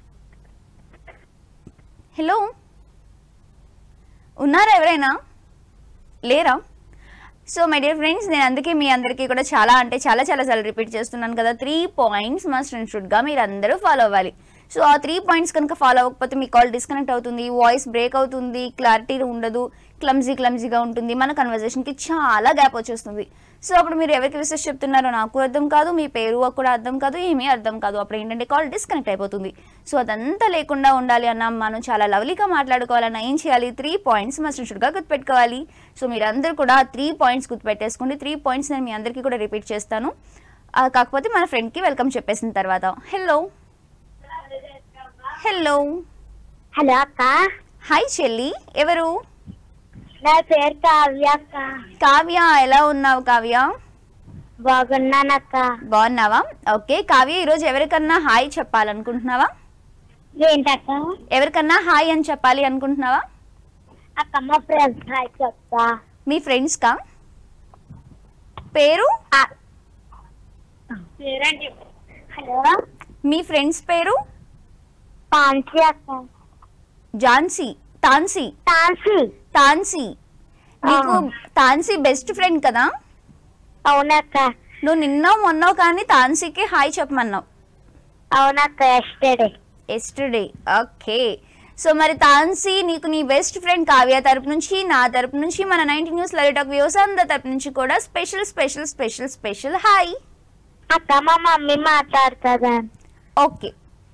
hello ఉన్నారా ఎవరైనా లేరా సో మై డియర్ ఫ్రెండ్స్ నేను అందుకే మీ అందరికీ కూడా చాలా అంటే చాలా చాలా చాలా రిపీట్ చేస్తున్నాను కదా త్రీ పాయింట్స్ మస్ట్ అండ్ షుడ్గా మీరు అందరూ ఫాలో అవ్వాలి సో ఆ త్రీ పాయింట్స్ కనుక ఫాలో అవ్వకపోతే మీ కాల్ డిస్కనెక్ట్ అవుతుంది వాయిస్ బ్రేక్ అవుతుంది క్లారిటీ ఉండదు క్లమ్జీ క్లమ్జీగా ఉంటుంది మన కన్వర్జేషన్కి చాలా గ్యాప్ వచ్చేస్తుంది సో అప్పుడు మీరు ఎవరికి విశేష చెప్తున్నారో నాకు అర్థం కాదు మీ పేరు కూడా అర్థం కాదు ఏమీ అర్థం కాదు అప్పుడు ఏంటంటే కాల్ డిస్కనెక్ట్ అయిపోతుంది సో అదంతా లేకుండా ఉండాలి అన్న మనం చాలా లవ్లీగా మాట్లాడుకోవాలన్నా ఏం చేయాలి త్రీ పాయింట్స్ మస్ట్ షుడ్గా గుర్తుపెట్టుకోవాలి సో మీరు అందరూ కూడా త్రీ పాయింట్స్ గుర్తుపెట్టేసుకోండి త్రీ పాయింట్స్ నేను మీ అందరికీ కూడా రిపీట్ చేస్తాను ఆ, కాకపోతే మన ఫ్రెండ్కి వెల్కమ్ చెప్పేసిన తర్వాత హలో హలో హలో అక్క హాయ్ చెల్లి ఎవరు నా పేరు కావ్య అక్క కావ్య ఎలా ఉన్నావు కావ్య బాగున్నానక్క బాగున్నావా ఓకే కావ్య ఈరోజు ఎవరికన్నా హాయ్ చెప్పాలనుకుంటున్నావా ఏంటక్క ఎవరికన్నా హాయ్ అని చెప్పాలి అనుకుంటున్నావా అక్క మా ఫ్రెండ్స్ హాయ్ చెప్తా మీ ఫ్రెండ్స్ కా పేరు పేరండి హలో మీ ఫ్రెండ్స్ పేరు పాన్సీ అక్క ఝాన్సీ తాన్సీ తాన్సీ తాన్సీ నీకు తాన్సీ బెస్ట్ ఫ్రెండ్ కదా అవునక్క నువ్వు నిన్న మొన్న కానీ తాన్సీకి హాయ్ చెప్పమన్నావు అవునక్క ఎస్టర్డే ఎస్టర్డే ఓకే సో మరి తాన్సీ నీకు నీ బెస్ట్ ఫ్రెండ్ కావ్య తరపు నుంచి నా తరపు నుంచి మన ninety news live talk views అందరి తరపు నుంచి కూడా special special special special hi అక్క మా మమ్మీ మాట్లాడుతుందా ఓకే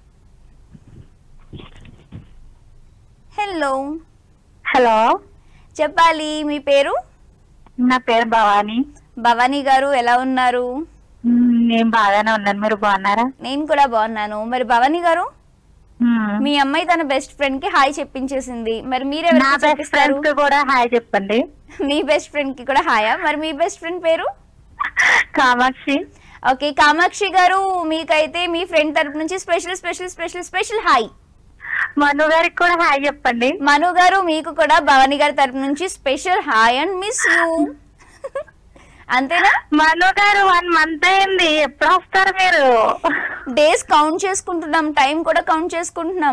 హలో హలో చెప్పాలి మీ పేరు నా పేరు భవానీ భవానీ గారు ఎలా ఉన్నారు మ్, నేను బాగానే ఉన్నాను మీరు బాగున్నారా నేను కూడా బాగున్నాను మరి భవానీ గారు మ్, మీ అమ్మాయి తన బెస్ట్ ఫ్రెండ్ కి హాయ్ చెప్పించేసింది మరి నా మీరెవరికి బెస్ట్ చెప్పిస్తారు ఫ్రెండ్స్ కి కూడా హాయ్ చెప్పండి మీ బెస్ట్ ఫ్రెండ్ కి కూడా హాయా మరి మీ బెస్ట్ ఫ్రెండ్ పేరు కామాక్షి ఓకే కామాక్షి గారు మీకైతే మీ ఫ్రెండ్ తరపు నుంచి special special special special hi Manu గారికి కూడా హాయ్ చెప్పండి మను గారు మీకు కూడా భవానీ గారి తరపు నుంచి special hi and miss you అంతేనా మను గారు వన్ మంత్ అయింది ఎప్పుడు వస్తారు మీరు డేస్ కౌంట్ చేసుకుంటున్నాం టైం కూడా కౌంట్ చేసుకుంటున్నాం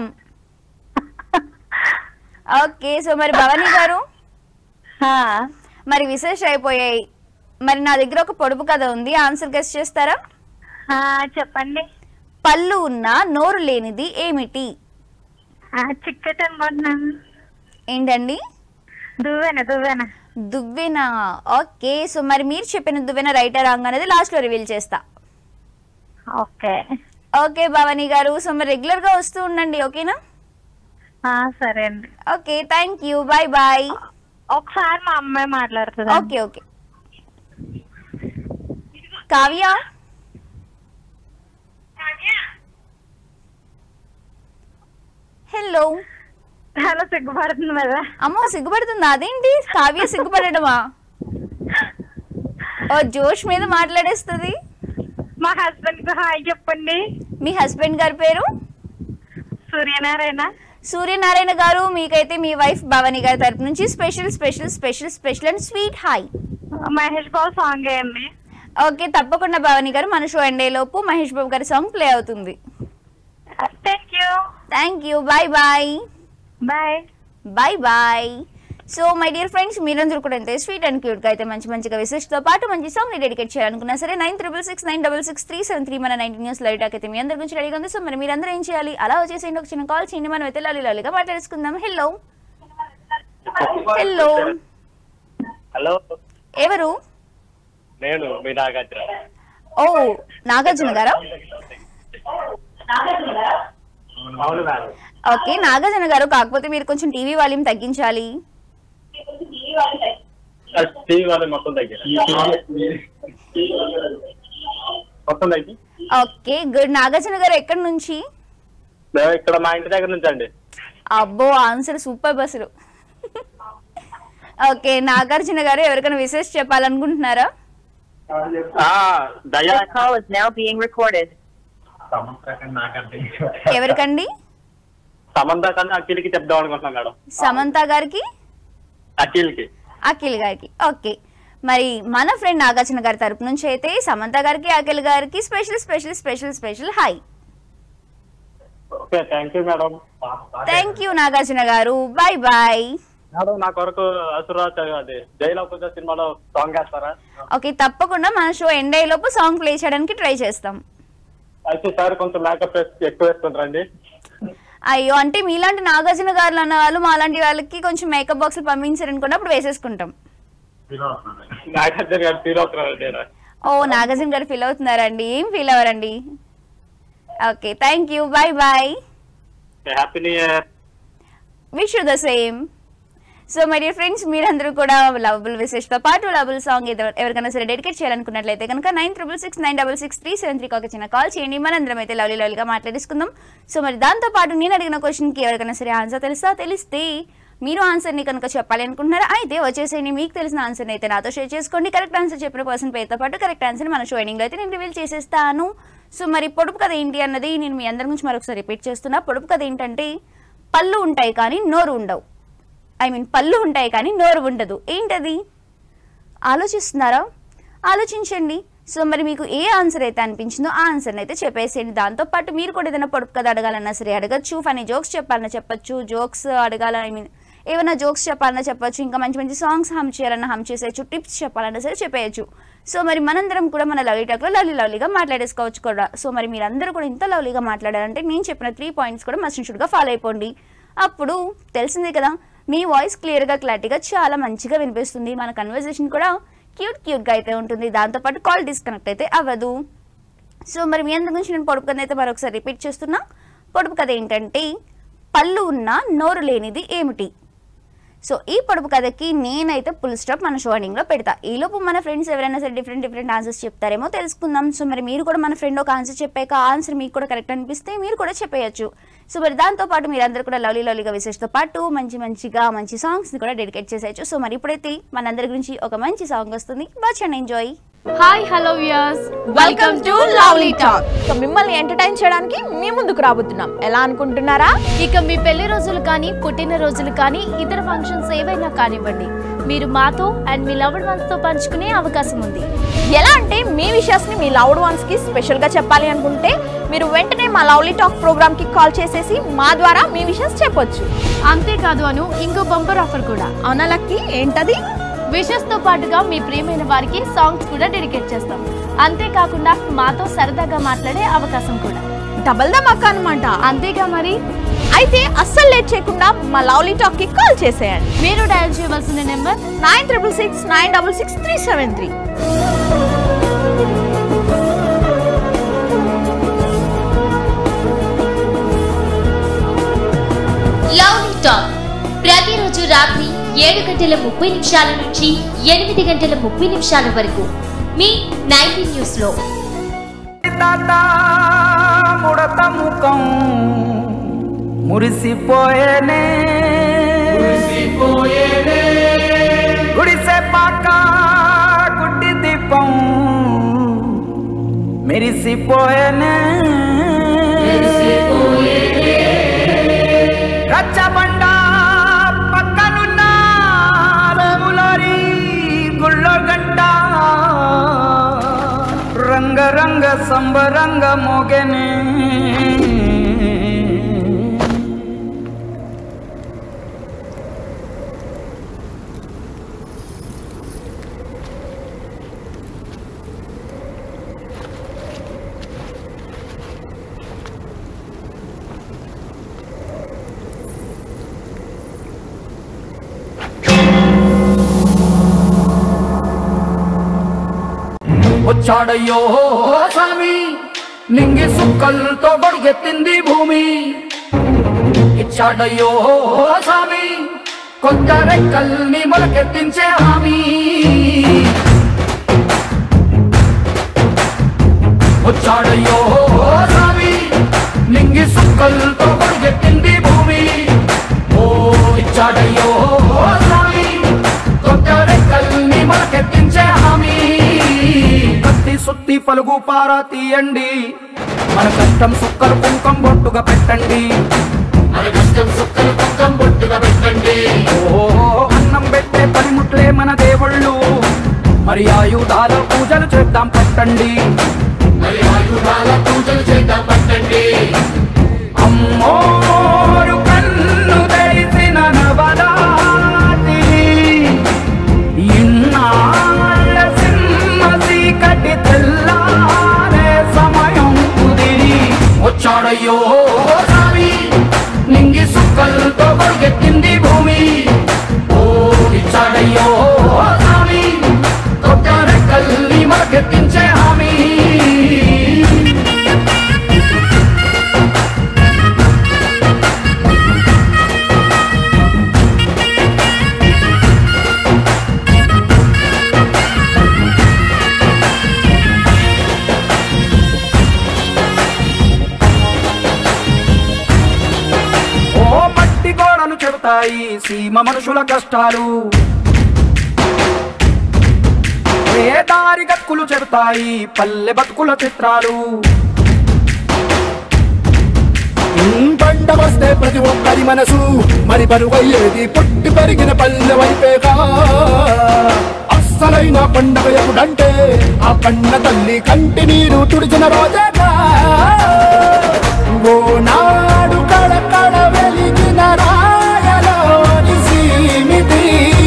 ఓకే సో మరి భవానీ గారు ఆ, మరి విశేష అయిపోయాయి మరి నా దగ్గర ఒక పొడుపు కథ ఉంది ఆన్సర్ గెస్ట్ చేస్తారా ఆ, చెప్పండి పళ్ళు ఉన్న నోరు లేనిది ఏమిటి ఆ, చిక్కటి అనుకుంటున్నాను ఏంటండి దువ్వెన దువ్వెన దువ్వెన ఓకే సో మరి మీరు చెప్పిన దువ్వెన రైట్ రాంగ్ అనేది లాస్ట్ లో రివీల్ చేస్తా ఓకే ఓకే భవానీ గారు సో మరి రెగ్యులర్ గా వస్తూ ఉండండి ఓకేనా ఆ, సరే అండి okay thank you bye bye ఒకసారి మా అమ్మాయి మాట్లాడుతుంది ఓకే ఓకే కావ్య హలో చాలా సిగ్గుపడుతుంది కదా అమ్మో సిగ్గుపడుతుందా అదేంటి కావ్య సిగ్గుపడటమా ఓ జోష్ మీద మాట్లాడేస్తుంది మా హస్బెండ్ కి హాయ్ చెప్పండి మీ హస్బెండ్ గారి పేరు సూర్యనారాయణ సూర్యనారాయణ గారు మీకైతే మీ వైఫ్ భవానీ గారి తరపు నుంచి special special special special and sweet hi Mahesh Babu song వేయండి ఓకే తప్పకుండా భవాని గారు మన షో ఎండే లోపు మహేష్ బాబు గారి సాంగ్ ప్లే అవుతుంది thank you thank you bye bye bye bye bye so my dear friends మీరందరూ కూడా ఎంత స్వీట్ అండ్ క్యూట్ గా అయితే మంచి మంచిగా విశేషతో పాటు మంచి సాంగ్ ని డెడికేట్ చేయాలనుకున్నా సరే nine triple six nine double six three seven three మన నైన్టీ న్యూస్ లైవ్ టాక్ అయితే మీ అందరి గురించి రెడీగా ఉంది సో మరి మీరందరూ ఏం చేయాలి అలా వచ్చేసేయండి ఒక చిన్న కాల్ చేయండి మనం అయితే లాలి లాలిగా మాట్లాడుకుందాం హలో హలో హలో ఎవరు నేను మీ నాగార్జున ఓ నాగార్జున గారా అవును మేడం ఓకే నాగార్జున గారు కాకపోతే మీరు కొంచెం టీవీ వాల్యూమ్ తగ్గించాలి టీవీ వాళ్ళ మొత్తం దగ్గర మొత్తం దగ్గర ఓకే గుడ్ నాగార్జున గారు ఎక్కడి నుంచి మేము ఇక్కడ మా ఇంటి దగ్గర నుంచి అండి అబ్బో ఆన్సర్ సూపర్ బస్సులు ఓకే నాగార్జున గారు ఎవరికైనా విశేష చెప్పాలనుకుంటున్నారా దయా This call is now being recorded. ఎవరికండి సమంత కన్నా అఖిల్కి చెప్దాం అనుకుంటున్నాం మేడం సమంత గారికి అఖిల్కి అఖిల్ గారికి ఓకే మరి మన ఫ్రెండ్ నాగార్జున గారి తరపు నుంచి అయితే సమంత గారికి అఖిల్ గారికి special special special special hi okay thank you madam thank you Nagarjuna గారు బాయ్ బాయ్ మేడం నా కొరకు అసురాజ్ అది జైలో పూజ సినిమాలో సాంగ్ వేస్తారా ఓకే తప్పకుండా మన షో ఎండ్ అయ్యేలోపు సాంగ్ ప్లే చేయడానికి ట్రై చేస్తాం అయితే సార్ కొంచెం మేకప్ ఎక్కువ వేస్తుంటారండి అయ్యో అంటే మీలాంటి నాగార్జున గారు అన్న వాళ్ళు మాలాంటి వాళ్ళకి కొంచెం మేకప్ బాక్స్ పంపించారనుకున్నప్పుడు అప్పుడు వేసేసుకుంటాం నాగార్జున గారు ఫీల్ అవుతున్నారండి ఓ నాగార్జున గారు ఫీల్ అవుతున్నారండి ఏం ఫీల్ అవ్వరండి okay thank you bye bye happy new year wish you the same so my dear friends మీరందరూ కూడా లవబుల్ విశేష్తో పాటు లవబుల్ సాంగ్ ఏదో ఎవరికైనా సరే డెడికేట్ చేయాలనుకున్నట్లయితే కనుక nine triple six nine double six three seven త్రీకి ఒక చిన్న కాల్ చేయండి మనందరం అయితే లవ్లీ లవ్లీగా మాట్లాడేసుకుందాం సో మరి దాంతో పాటు నేను అడిగిన క్వశ్చన్కి ఎవరికైనా సరే ఆన్సర్ తెలుసా తెలిస్తే మీరు ఆన్సర్ని కనుక చెప్పాలి అనుకుంటున్నారా అయితే వచ్చేసేయండి మీకు తెలిసిన ఆన్సర్ని అయితే నాతో షేర్ చేసుకోండి కరెక్ట్ ఆన్సర్ చెప్పిన పర్సన్ పేరుతో పాటు కరెక్ట్ ఆన్సర్ మన షోయింగ్లో అయితే నేను రివీల్ చేసేస్తాను సో మరి పొడుపు కథ ఏంటి అన్నది నేను మీ అందరి గురించి మరొకసారి రిపీట్ చేస్తున్నా పొడుపు కథ ఏంటంటే పళ్ళు ఉంటాయి కానీ నోరు ఉండవు ఐ మీన్ పళ్ళు ఉంటాయి కానీ నోరు ఉండదు ఏంటది ఆలోచిస్తున్నారా ఆలోచించండి సో మరి మీకు ఏ ఆన్సర్ అయితే అనిపించిందో ఆ ఆన్సర్ని అయితే చెప్పేసేయండి దాంతోపాటు మీరు కూడా ఏదైనా పొడుపు కథ అడగాలన్నా సరే అడగచ్చు ఫనీ జోక్స్ చెప్పాలన్నా చెప్పొచ్చు జోక్స్ అడగాల ఐ మీన్ ఏమైనా జోక్స్ చెప్పాలన్నా చెప్పొచ్చు ఇంకా మంచి మంచి సాంగ్స్ హమ్ చేయాలన్నా హమ్ చేసేయచ్చు టిప్స్ చెప్పాలన్నా సరే చెప్పేయచ్చు సో మరి మనందరం కూడా మన లవ్లీ టాక్లో లవ్లీ లవ్లీగా మాట్లాడేసుకోవచ్చు కూడా సో మరి మీరందరూ కూడా ఇంత లవ్లీగా మాట్లాడారంటే నేను చెప్పిన త్రీ పాయింట్స్ కూడా మస్ట్ షుడ్గా ఫాలో అయిపోండి అప్పుడు తెలిసిందే కదా మీ వాయిస్ క్లియర్గా క్లారిటీగా చాలా మంచిగా వినిపిస్తుంది మన కన్వర్జేషన్ కూడా క్యూట్ క్యూట్గా అయితే ఉంటుంది దాంతోపాటు కాల్ డిస్కనెక్ట్ అయితే అవ్వదు సో మరి మీ అందరి గురించి నేను పొడుపు కథ అయితే మరొకసారి రిపీట్ చేస్తున్నా పొడుపు కథ ఏంటంటే పళ్ళు ఉన్న నోరు లేనిది ఏమిటి సో ఈ పొడుపు కథకి నేనైతే ఫుల్ స్టాప్ మన షోనింగ్లో పెడతా ఈలోపు మన ఫ్రెండ్స్ ఎవరైనా సరే డిఫరెంట్ డిఫరెంట్ ఆన్సర్స్ చెప్తారేమో తెలుసుకుందాం సో మరి మీరు కూడా మన ఫ్రెండ్ ఒక ఆన్సర్ చెప్పాక ఆ ఆన్సర్ మీకు కూడా కరెక్ట్ అనిపిస్తే మీరు కూడా చెప్పేయచ్చు సో మరి దాంతో పాటు మీరందరూ కూడా లవ్లీ లవ్లీగా విశేషతో పాటు మంచి మంచిగా మంచి సాంగ్స్ని కూడా డెడికేట్ చేసేయచ్చు సో మరి ఇప్పుడైతే మనందరి గురించి ఒక మంచి సాంగ్ వస్తుంది బాగా enjoy hi hello viewers welcome to lovely talk so మిమ్మల్ని ఎంటర్టైన్ చేయడానికి మీ ముందుకు రాబోతున్నాం ఎలా అనుకుంటున్నారా ఇక మీ పెళ్లి రోజులు కానీ పుట్టిన రోజులు కానీ ఇతర ఫంక్షన్స్ ఏవైనా కానివ్వండి మీరు మాతో అండ్ మీ లవ్డ్ వన్స్ తో పంచుకునే అవకాశం ఉంది ఎలా అంటే మీ విషయాస్ ని మీ లవ్డ్ వన్స్ కి స్పెషల్ గా చెప్పాలి అనుకుంటే మీరు వెంటనే మా లవ్లీ టాక్ ప్రోగ్రామ్ కి కాల్ చేసేసి మా ద్వారా మీ విషయాస్ చెప్పొచ్చు అంతేకాదు అను ఇంకో బంపర్ ఆఫర్ కూడా అవునా లక్కీ ఏంటది విషెస్ తో పాటుగా మీ ప్రియమైన వారికి సాంగ్స్ కూడా డెడికేట్ చేస్తాం అంతేకాకుండా మాతో సరదాగా మాట్లాడే అవకాశం కూడా డబల్ ధమాకా అనమాట అంతేగా మరి అయితే అస్సలు లేట్ చేయకుండా మా లవ్లీ టాక్ కి కాల్ చేసేయండి మీరు డయల్ చేయవలసిన number nine triple six nine double six three seven three lovely talk ప్రతిరోజు రాత్రి ఏడు గంటల ముప్పై నిమిషాల నుంచి ఎనిమిది గంటల ముప్పై నిమిషాల వరకు మీ నైన్టీ న్యూస్ లో ముడత ముఖం మురిసిపోయేనే గుడిసె పాక గుడ్డి దీపం మెరిసిపోయేనే రచ్చబండ పక్కనున్న రేములారి గుళ్ళో గంట రంగ రంగ సంబరంగ మోగెనే వచ్చాడయ్యో స్వామి నింగి సుక్కలతో గొడుగెత్తింది భూమి ఇచ్చాడయ్యో స్వామి కొత్త రెక్కల్ని మొలకెత్తించే హామీ వచ్చాడయ్యో స్వామి నింగి సుక్కలతో గొడుగెత్తింది భూమి ఓ ఇచ్చాడయ్యో స్వామి కొత్త రెక్కల్ని మొలకెత్తించే హామీ కత్తి సుత్తి పలుగు పారా తీయండి మన కష్టం సుక్కలు కుంకం బొట్టుగా పెట్టండి మన కష్టం సుక్కలు కుంకం బొట్టుగా పెట్టండి ఓ అన్నం పెట్టే పనిముట్లే మన దేవుళ్ళు మరి ఆయుధాల పూజలు చేద్దాం పట్టండి మరి ఆయుధాల పూజలు చేద్దాం పట్టండి అమ్మోరు కన్ను తెరిసిన నవరాత్రి ఇన్నాళ్ళ సింహ చీకటి తెల్లారే సమయం కుదిరి వచ్చాడయ్యో స్వామి నింగి సుక్కలతో గొడుగెత్తింది భూమి ఓ ఇచ్చాడయ్యో స్వామి కొత్త రెక్కల్ని మరకెత్తించే హామీ ఓ మట్టి గోడలు చెబుతాయి సీమ మనుషుల కష్టాలు ఏ దారి గక్కులు చెబుతాయి పల్లె బతుకుల చిత్రాలు పంట వస్తే ప్రతి ఒక్కరి మనసు మరి పరువయ్యేది పుట్టి పెరిగిన పల్లె వైపేగా అస్సలైన పండగ ఎప్పుడంటే ఆ కన్న తల్లి కంటి నీరు తుడిచిన రోజేగా ఓ నాడు కడకడ వెలిగిన రాయలోని సీమితి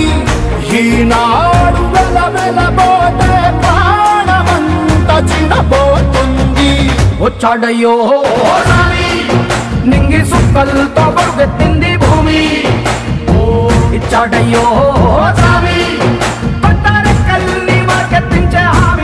ఈనాడు వెల వెలబోతే ప్రాణమంత చిన్నబోతుంది వచ్చాడయ్యో స్వామి నింగి సుక్కలతో బరుగెత్తింది భూమి ఓ ఇచ్చాడయ్యో స్వామి కొత్త రెక్కల్ని మరకెత్తించే హామీ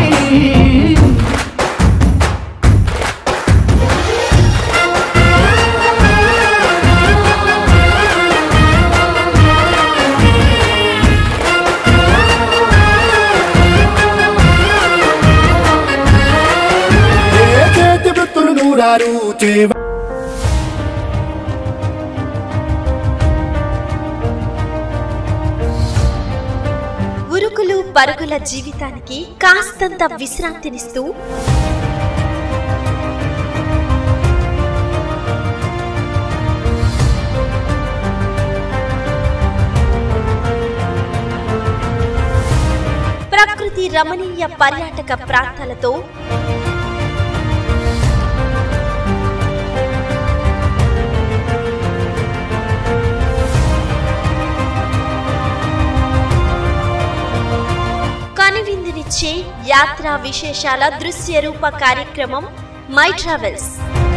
ఏ చేతి వృత్తులు నూరారు చేవ ఉరుకులు పరుగుల జీవితానికి కాస్తంత విశ్రాంతినిస్తూ ప్రకృతి రమణీయ పర్యాటక ప్రాంతాలతో కనువిందునిచ్చే యాత్రా విశేషాల దృశ్య రూప కార్యక్రమం మై ట్రావెల్స్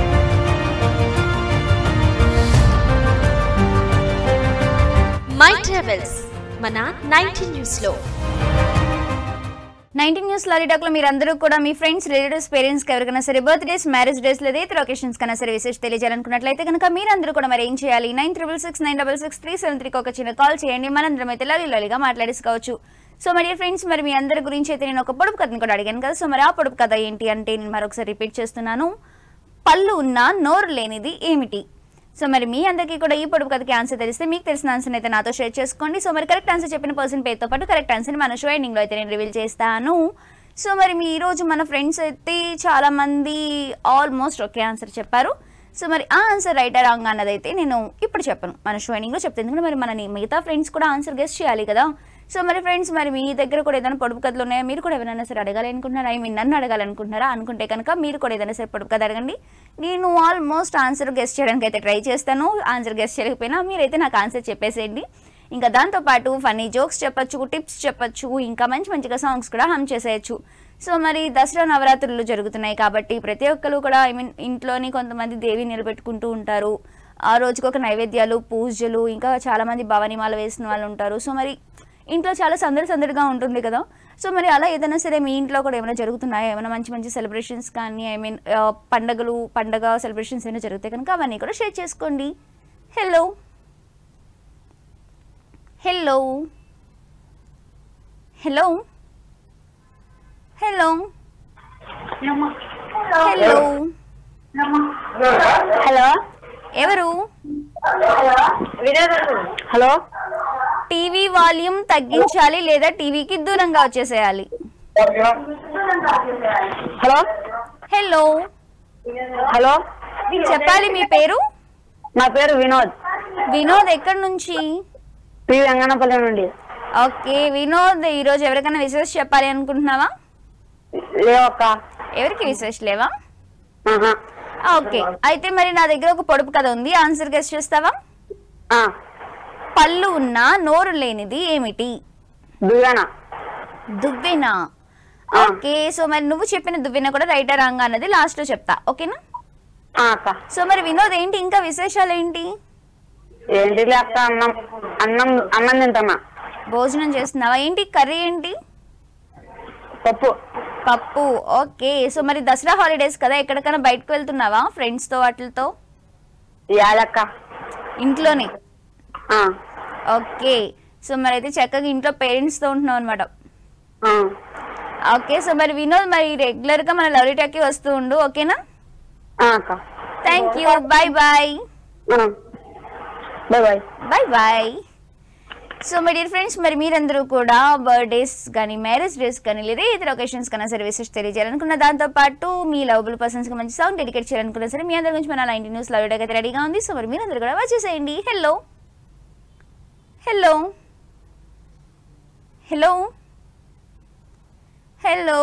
మై ట్రావెల్స్ మన నైన్టీన్ న్యూస్ లో నైన్టీన్ న్యూస్ లారీటాక్లో మీరందరూ కూడా మీ ఫ్రెండ్స్ రిలేటివ్స్ పేరెంట్స్కి ఎవరికైనా సరే బర్త్డేస్ మ్యారేజ్ డేస్ లేదా ఇతర ఒకేషన్స్ కన్నా సరే విశేష తెలియజేయాలనుకున్నట్లయితే కనుక మీరందరూ కూడా మరి ఏం చేయాలి nine triple six nine double six three seven త్రీకి ఒక చిన్న కాల్ చేయండి మనందరం అయితే లలి లలిగా మాట్లాడేసుకోవచ్చు సో మరి ఫ్రెండ్స్ మరి మీ అందరి గురించి అయితే నేను ఒక పొడుపు కథను కూడా అడిగాను కదా సో మరి ఆ పొడుపు కథ ఏంటి అంటే నేను మరొకసారి రిపీట్ చేస్తున్నాను పళ్ళు ఉన్న నోరు లేనిది ఏమిటి సో మరి మీ అందరికీ కూడా ఈ పొడుపు కథకి ఆన్సర్ తెలిస్తే మీకు తెలిసిన ఆన్సర్ అయితే నాతో షేర్ చేసుకోండి సో మరి కరెక్ట్ ఆన్సర్ చెప్పిన పర్సన్ పేరుతో పాటు కరెక్ట్ ఆన్సర్ని మన షో ఎండింగ్లో అయితే నేను రివీల్ చేస్తాను సో మరి మీ ఈరోజు మన ఫ్రెండ్స్ అయితే చాలా మంది ఆల్మోస్ట్ ఒకే ఆన్సర్ చెప్పారు సో మరి ఆ ఆన్సర్ రైట్ రాంగ్ అన్నది అయితే నేను ఇప్పుడు చెప్పను మన షో ఎండింగ్లో చెప్తాను ఎందుకంటే మరి మన మిగతా ఫ్రెండ్స్ కూడా ఆన్సర్ గెస్ట్ చేయాలి కదా సో మరి ఫ్రెండ్స్ మరి మీ దగ్గర కూడా ఏదైనా పొడుపు కథలు ఉన్నాయా మీరు కూడా ఎవరైనా సరే అడగాలనుకుంటున్నారా ఐ మీన్ నన్ను అడగాలనుకుంటున్నారా అనుకుంటే కనుక మీరు కూడా ఏదైనా సరే పొడుపు కథ అడగండి నేను ఆల్మోస్ట్ ఆన్సర్ గెస్ట్ చేయడానికి అయితే ట్రై చేస్తాను ఆన్సర్ గెస్ట్ చేయకపోయినా మీరైతే నాకు ఆన్సర్ చెప్పేసేయండి ఇంకా దాంతోపాటు ఫన్నీ జోక్స్ చెప్పొచ్చు టిప్స్ చెప్పొచ్చు ఇంకా మంచి మంచిగా సాంగ్స్ కూడా హమ్ చేసేయచ్చు సో మరి దసరా నవరాత్రులు జరుగుతున్నాయి కాబట్టి ప్రతి ఒక్కరు కూడా ఐ మీన్ ఇంట్లోని కొంతమంది దేవి నిలబెట్టుకుంటూ ఉంటారు ఆ రోజుకి ఒక నైవేద్యాలు పూజలు ఇంకా చాలామంది భవనిమాల వేసిన వాళ్ళు ఉంటారు సో మరి ఇంట్లో చాలా సందడి సందడిగా ఉంటుంది కదా సో మరి అలా ఏదైనా సరే మీ ఇంట్లో కూడా ఏమైనా జరుగుతున్నాయా ఏమైనా మంచి మంచి సెలబ్రేషన్స్ కానీ ఐ మీన్ పండగలు పండగ సెలబ్రేషన్స్ ఏమైనా జరిగితే కనుక అవన్నీ కూడా షేర్ చేసుకోండి hello hello hello hello hello hello ఎవరు హలో టీవీ వాల్యూమ్ తగ్గించాలి లేదా టీవీకి దూరంగా వచ్చేసేయాలి హలో హలో హలో చెప్పాలి మీ పేరు నా పేరు వినోద్ వినోద్ ఎక్కడి నుంచి పి వెంగనపల్లి నుండి ఓకే వినోద్ ఈరోజు ఎవరికైనా విశేష చెప్పాలి అనుకుంటున్నావా లేవక్క ఎవరికి విశేష లేవా ఓకే అయితే మరి నా దగ్గర ఒక పొడుపు కథ ఉంది ఆన్సర్ గెస్ట్ చేస్తావా పళ్ళు ఉన్న నోరు లేనిది ఏమిటి దువ్వెన దువ్వెన ఓకే సో మరి నువ్వు చెప్పిన దువ్వెన కూడా రైట్ రాంగ్ అన్నది లాస్ట్ లో చెప్తా ఓకేనా అక్క సో మరి వినోద్ ఏంటి ఇంకా విశేషాలు ఏంటి ఏంటి అక్క అన్నం అన్నం అన్నం తింటున్నా భోజనం చేస్తున్నావా ఏంటి కర్రీ ఏంటి పప్పు పప్పు ఓకే సో మరి దసరా హాలిడేస్ కదా ఎక్కడికైనా బయటకు వెళ్తున్నావా ఫ్రెండ్స్ తో వాటితో యాదక్క ఇంట్లోనే ఓకే సో మరి అయితే చక్కగా ఇంట్లో పేరెంట్స్ తో ఉంటున్నావు అనమాట ఓకే సో మరి వినోద్ మరి రెగ్యులర్ గా మన లవ్లీ టాక్కి వస్తూ ఉండు ఓకేనా అక్క thank you bye bye bye bye bye bye so my dear friends మరి మీరందరూ కూడా బర్త్డేస్ కానీ మ్యారేజ్ డేస్ కానీ లేదా ఇతర ఒకేషన్స్ కన్నా సరే విశేష తెలియజేయాలనుకున్న దాంతో పాటు మీ లవబుల్ పర్సన్స్ కి మంచి సాంగ్ డెడికేట్ చేయాలనుకున్నా సరే మీ అందరి గురించి మన నైన్టీ న్యూస్ లవ్ అయితే రెడీగా ఉంది సో మరి మీరందరూ కూడా వచ్చేసేయండి hello hello hello hello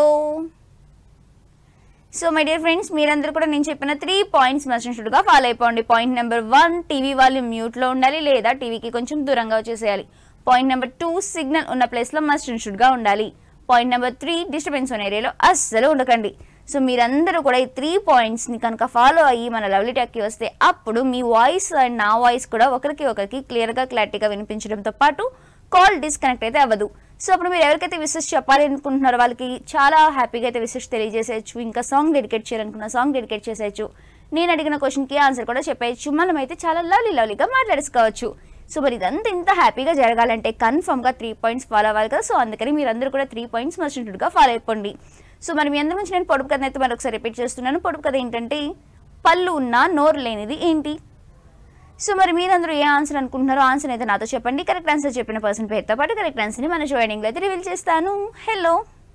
so my dear friends మీరందరూ కూడా నేను చెప్పిన త్రీ పాయింట్స్ మస్టెన్షుడ్గా ఫాలో అయిపోండి పాయింట్ నెంబర్ వన్ టీవీ వాళ్ళు మ్యూట్లో ఉండాలి లేదా టీవీకి కొంచెం దూరంగా వచ్చేసేయాలి పాయింట్ నెంబర్ టూ సిగ్నల్ ఉన్న ప్లేస్లో మస్టెన్షుడ్గా ఉండాలి పాయింట్ నెంబర్ త్రీ డిస్టర్బెన్స్ ఉన్న ఏరియాలో అస్సలు ఉండకండి సో మీరందరూ కూడా ఈ త్రీ పాయింట్స్ని కనుక ఫాలో అయ్యి మన లవ్లీ టాక్కి వస్తే అప్పుడు మీ వాయిస్ అండ్ నా వాయిస్ కూడా ఒకరికి ఒకరికి క్లియర్గా క్లారిటీగా వినిపించడంతో పాటు కాల్ డిస్కనెక్ట్ అయితే అవ్వదు సో అప్పుడు మీరు ఎవరికైతే విషెస్ చెప్పాలి అనుకుంటున్నారో వాళ్ళకి చాలా హ్యాపీగా అయితే విషెస్ తెలియజేసేయచ్చు ఇంకా సాంగ్ డెడికేట్ చేయాలనుకున్న సాంగ్ డెడికేట్ చేసేయచ్చు నేను అడిగిన క్వశ్చన్కి ఆన్సర్ కూడా చెప్పేయచ్చు మనం అయితే చాలా లవ్లీ లవ్లీగా మాట్లాడేసుకోవచ్చు సో మరి ఇదంతా ఇంత హ్యాపీగా జరగాలంటే కన్ఫర్మ్గా త్రీ పాయింట్స్ ఫాలో అవ్వాలి కదా సో అందుకని మీరందరూ కూడా త్రీ పాయింట్స్ మస్టెంట్గా ఫాలో అయిపోండి సో మరి మీ అందరి నుంచి నేను పొడుపు కథ అయితే మరొకసారి రిపీట్ చేస్తున్నాను పొడుపు కథ ఏంటంటే పళ్ళు ఉన్న నోరు లేనిది ఏంటి సో మరి మీరందరూ ఏ ఆన్సర్ అనుకుంటున్నారో ఆన్సర్ అయితే నాతో చెప్పండి కరెక్ట్ ఆన్సర్ చెప్పిన పర్సన్ పేరుతో పాటు కరెక్ట్ ఆన్సర్ని మన జాయినింగ్లో అయితే రివీల్ చేస్తాను హలో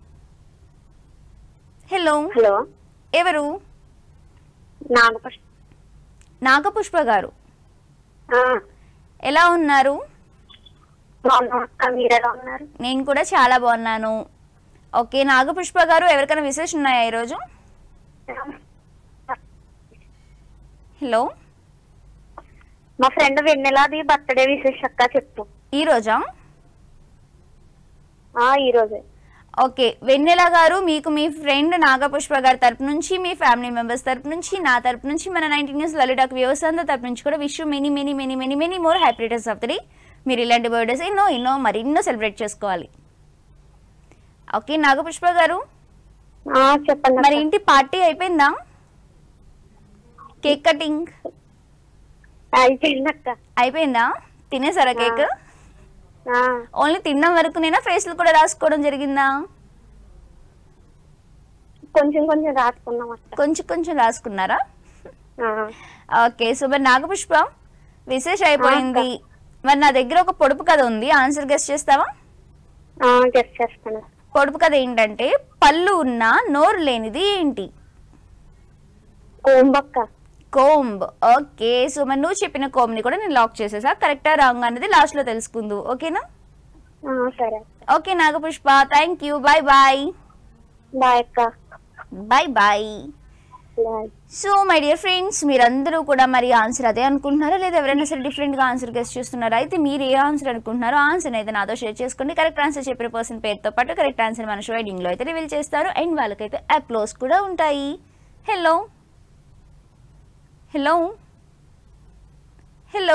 హలో హలో ఎవరు నాగపుష్ప నాగపుష్ప గారు ఎలా ఉన్నారు మీరు ఎలా ఉన్నారు నేను కూడా చాలా బాగున్నాను ఓకే నాగపుష్ప గారు ఎవరికైనా విశేషం ఉన్నాయా ఈరోజు హలో మా ఫ్రెండ్ వెన్నెలాది బర్త్డే విశేష అక్క చెప్పు ఈ రోజా ఆ ఈ రోజే ఓకే వెన్నెల గారు మీకు మీ ఫ్రెండ్ నాగపుష్ప గారి తరపు నుంచి మీ ఫ్యామిలీ మెంబర్స్ తరపు నుంచి నా తరపు నుంచి మన నైన్టీ న్యూస్ లలిటాక్ వ్యూవర్స్ అందరి తరపు నుంచి కూడా wish many many many many many more happy returns of the day మీరు ఇలాంటి బర్త్డేస్ ఎన్నో ఎన్నో మరెన్నో సెలబ్రేట్ చేసుకోవాలి ఓకే నాగపుష్ప గారు చెప్పండి మరి ఇంటి పార్టీ అయిపోయిందా కేక్ కటింగ్ అయిపోయింది అక్క అయిపోయిందా తినేసారా కేక్ ఓన్లీ తినడం వరకునేనా ఫేస్లు కూడా రాసుకోవడం జరిగిందా కొంచెం కొంచెం రాసుకున్నాం అక్క కొంచెం కొంచెం రాసుకున్నారా ఓకే సో మరి నాగపుష్ప విశేష అయిపోయింది మరి నా దగ్గర ఒక పొడుపు కథ ఉంది ఆన్సర్ గెస్ట్ చేస్తావా గెస్ట్ చేస్తాను పొడుపు కథ ఏంటంటే పళ్ళు ఉన్న నోరు లేనిది ఏంటి కోంబక్క కోంబ్ ఓకే సో మరి నువ్వు చెప్పిన కోంబ్ని కూడా నేను లాక్ చేసేసా కరెక్టా రాంగ్ అనేది లాస్ట్ లో తెలుసుకుందు ఓకేనా సరే okay Nagapushpa thank you bye bye bye అక్క bye bye bye so my dear friends మీరందరూ కూడా మరి ఆన్సర్ అదే అనుకుంటున్నారా లేదా ఎవరైనా సరే డిఫరెంట్గా ఆన్సర్ గెస్ట్ చూస్తున్నారా అయితే మీరు ఏ ఆన్సర్ అనుకుంటున్నారో ఆన్సర్ అయితే నాతో షేర్ చేసుకోండి కరెక్ట్ ఆన్సర్ చెప్పిన పర్సన్ పేరుతో పాటు కరెక్ట్ ఆన్సర్ మన షో లో అయితే రివీల్ చేస్తారు అండ్ వాళ్ళకైతే అప్లోస్ కూడా ఉంటాయి hello hello hello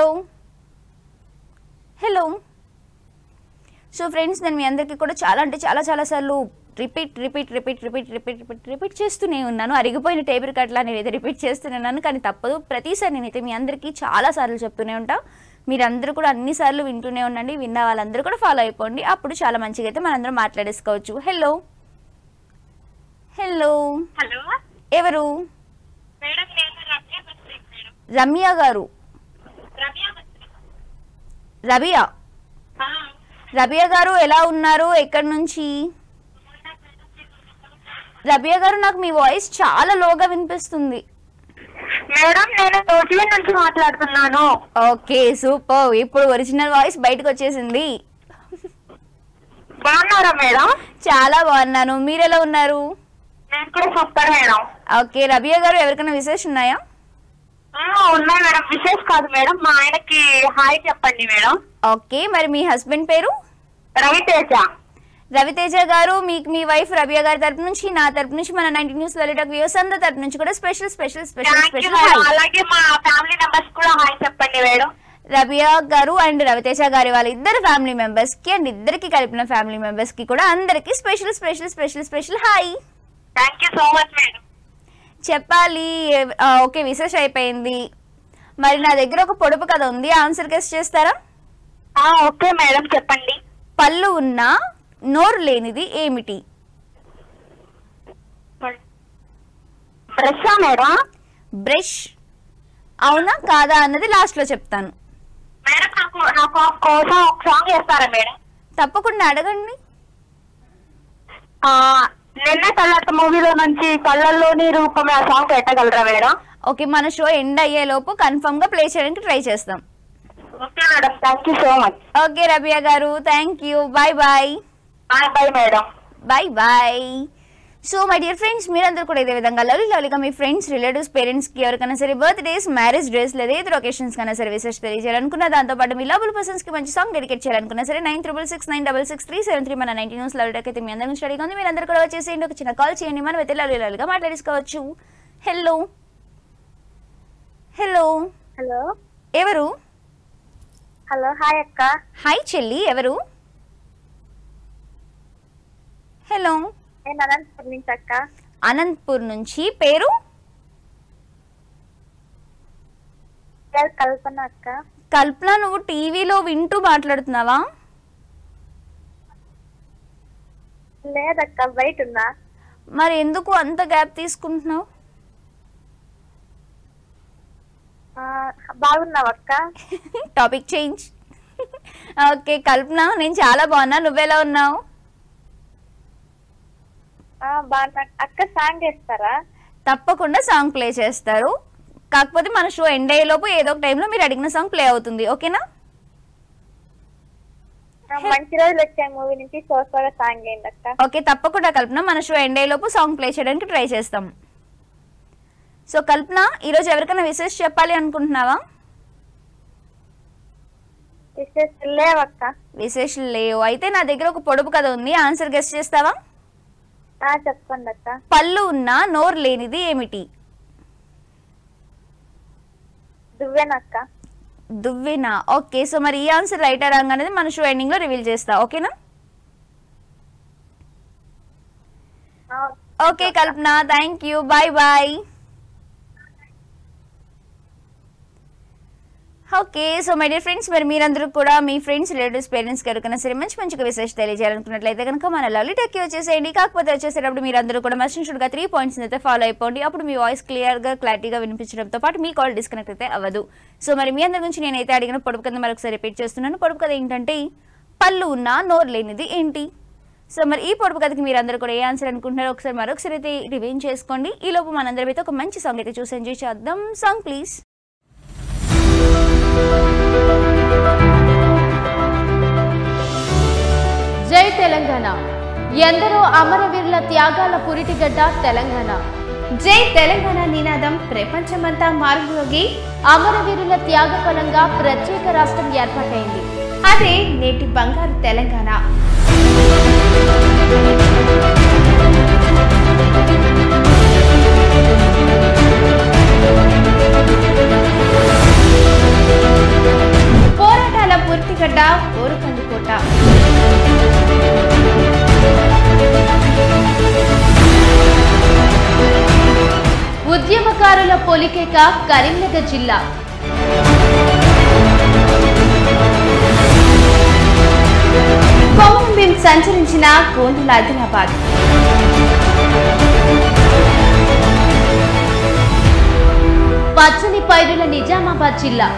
hello so friends నేను మీ అందరికీ కూడా చాలా అంటే చాలా చాలా సార్లు repeat repeat repeat repeat repeat repeat repeat చేస్తూనే ఉన్నాను అరిగిపోయిన టేబుల్ కట్లా నేనైతే రిపీట్ చేస్తూనే ఉన్నాను కానీ తప్పదు ప్రతిసారి నేనైతే మీ అందరికీ చాలా సార్లు చెప్తూనే ఉంటా మీరందరూ కూడా అన్నిసార్లు వింటూనే ఉండండి విన్న వాళ్ళందరూ కూడా ఫాలో అయిపోండి అప్పుడు చాలా మంచిగా అయితే మనందరం మాట్లాడేసుకోవచ్చు హలో హలో హలో ఎవరు మేడం నేను రమ్య బస్రీ మేడం రమ్య గారు రమ్య రబియా రబియా గారు ఎలా ఉన్నారు ఎక్కడి నుంచి రబియా గారు నాకు మీ వాయిస్ చాలా లోగా వినిపిస్తుంది మేడం నేను తోటి నుంచి మాట్లాడుతున్నాను ఓకే సూపర్ ఇప్పుడు ఒరిజినల్ వాయిస్ బయటకు వచ్చేసింది బాగున్నారా మేడం చాలా బాగున్నాను మీరు ఎలా ఉన్నారు నేను కూడా సూపర్ మేడం ఓకే రబియా గారు ఎవరికైనా విశేషం ఉన్నాయా ఆ, ఉన్నాయి మేడం విశేష్ కాదు మేడం మా ఆయనకి హాయ్ చెప్పండి మేడం ఓకే మరి మీ హస్బెండ్ పేరు రవితేజ రవితేజ గారు మీకు మీ వైఫ్ రబియా గారి తరపు నుంచి నా తరపు నుంచి మన నైన్టీ న్యూస్ లలిటక్ వ్యూస్ అందరి తరపు నుంచి కూడా special special special thank you special madam hi అలాగే మా ఫ్యామిలీ మెంబర్స్ కూడా హాయ్ చెప్పండి మేడం రబియా గారు అండ్ రవితేజ గారి వాళ్ళ ఇద్దరు ఫ్యామిలీ మెంబర్స్ కి అండ్ ఇద్దరికి కలిపిన ఫ్యామిలీ మెంబర్స్ కి కూడా అందరికి special special special special hi thank you so much madam చెప్పాలి ఎవ్- ఆ, ఓకే విశేష అయిపోయింది మరి నా దగ్గర ఒక పొడుపు కథ ఉంది ఆన్సర్ గెస్ట్ చేస్తారా ఓకే మేడం చెప్పండి పళ్ళు ఉన్న నోరు లేనిది ఏమిటి బ్రష్ మేడం బ్రష్ అవునా కాదా అన్నది లాస్ట్ లో చెప్తాను మేడం నాకు నాకు కోసం ఒక సాంగ్ చేస్తారా మేడం తప్పకుండా అడగండి ఆ, నిన్న తల్లట మూవీలో నుంచి కళ్ళల్లోని రూపమే ఆ సాంగ్ పెట్టగలరా మేడం ఓకే మన షో ఎండ్ అయ్యే లోపు కన్ఫర్మ్ గా ప్లే చేయడానికి ట్రై చేస్తాం okay madam thank you so much okay Rabia గారు thank you bye bye bye bye madam bye bye so my dear friends మీరందరూ కూడా ఇదే విధంగా లవ్లీ లవ్లీగా మీ ఫ్రెండ్స్ రిలేటివ్స్ పేరెంట్స్కి ఎవరికైనా సరే బర్త్డేస్ మ్యారేజ్ డేస్ లేదా ఏదో ఒకేషన్స్ కన్నా సరే విశేష తెలియజేయాలనుకున్న దాంతోపాటు మీ లవ్ల పర్సన్స్కి మంచి సాంగ్ డెడికేట్ చేయాలనుకున్నా సరే nine triple six nine double six three seven three మన నైన్టీ న్యూస్ లవ్లీకి అయితే మీ అందరికీ స్టడీగా ఉంది మీరు అందరూ కూడా వచ్చేసేయండి ఒక చిన్న కాల్ చేయండి మనం అయితే లవ్లీ లవ్లీగా మాట్లాడేసుకోవచ్చు హలో హలో హలో ఎవరు హలో హాయ్ అక్క హాయ్ చెల్లి ఎవరు హలో నేను అనంతపురం నుంచి అక్క అనంతపూర్ నుంచి పేరు పేరు కల్పన అక్క కల్పన నువ్వు టీవీలో వింటూ మాట్లాడుతున్నావా లేదక్క బయట ఉన్నా మరి ఎందుకు అంత గ్యాప్ తీసుకుంటున్నావు ఆ, బాగున్నావు అక్క టాపిక్ చేంజ్ ఓకే కల్పన నేను చాలా బాగున్నా నువ్వెలా ఉన్నావు ఆ, బాగున్నా అక్క సాంగ్ చేస్తారా తప్పకుండా సాంగ్ ప్లే చేస్తారు కాకపోతే మన షో ఎండ్ అయ్యేలోపు ఏదో ఒక టైంలో మీరు అడిగిన సాంగ్ ప్లే అవుతుంది ఓకేనా ఆ, మంచి రోజులు వచ్చాయి మూవీ నుంచి సోసోగా సాంగ్ ఏంటి అక్క ఓకే తప్పకుండా కల్పన మన షో ఎండ్ అయ్యేలోపు సాంగ్ ప్లే చేయడానికి ట్రై చేస్తాం సో కల్పన ఈరోజు ఎవరికైనా విశేష చెప్పాలి అనుకుంటున్నావా విశేషాలు లేవక్క విశేషాలు లేవు అయితే నా దగ్గర ఒక పొడుపు కథ ఉంది ఆన్సర్ గెస్ట్ చేస్తావా ఆ, చెప్పండి అక్క పళ్ళు ఉన్న నోరు లేనిది ఏమిటి దువ్వెనక్క దువ్వెన ఓకే సో మరి ఈ ఆన్సర్ రైట్ రాంగ్ అనేది మన షో ఎండింగ్ లో రివీల్ చేస్తా ఓకేనా okay Kalpana thank you bye bye okay so my dear friends మరి మీరందరూ కూడా మీ ఫ్రెండ్స్ రిలేటివ్స్ పేరెంట్స్ ఎవరికైనా సరే మంచి మంచిగా విశేష తెలియజేయాలనుకున్నట్లయితే కనుక మన లవ్లీ టెక్కి వచ్చేసేయండి కాకపోతే వచ్చేసేటప్పుడు మీరందరూ కూడా మస్టిన్షుడ్గా త్రీ పాయింట్స్ అయితే ఫాలో అయిపోండి అప్పుడు మీ వాయిస్ క్లియర్గా క్లారిటీగా వినిపించడంతో పాటు మీ కాల్ డిస్కనెక్ట్ అయితే అవ్వదు సో మరి మీ అందరి గురించి నేనైతే అడిగిన పొడుపు కథ మరొకసారి రిపీట్ చేస్తున్నాను పొడుపు కథ ఏంటంటే పళ్ళు ఉన్న నోరు లేనిది ఏంటి సో మరి ఈ పొడుపు కథకి మీరు అందరూ కూడా ఏ ఆన్సర్ అనుకుంటున్నారో ఒకసారి మరొకసారి అయితే రివైన్ చేసుకోండి ఈ లోపు మనందరం అయితే ఒక మంచి సాంగ్ అయితే చూసి ఎంజాయ్ చేద్దాం సాంగ్ ప్లీజ్ తెలంగాణ ఎందరో అమరవీరుల త్యాగాల పురిటిగడ్డ తెలంగాణ జై తెలంగాణ నినాదం ప్రపంచమంతా మారుమోగి అమరవీరుల త్యాగ ఫలంగా ప్రత్యేక రాష్ట్రం ఏర్పాటైంది అదే నేటి బంగారు తెలంగాణ పోరాటాల పూర్తిగడ్డ ఓరుకందుకోట ఉద్యమకారుల పొలికేక కరీంనగర్ జిల్లా కొమరం భీం సంచరించిన గోండుల ఆదిలాబాద్ పచ్చని పైరుల నిజామాబాద్ జిల్లా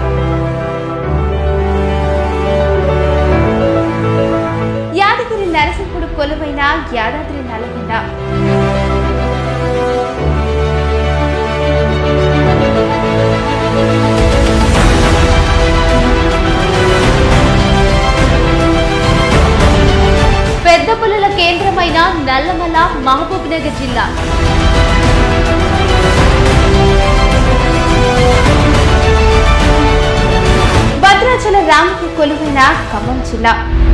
యాదగిరి నరసింహుడు కొలువైన యాదాద్రి నల్గొండ పెద్ద పులుల కేంద్రమైన నల్లమల మహబూబ్ నగర్ జిల్లా భద్రాచల రామకి కొలువైన ఖమ్మం జిల్లా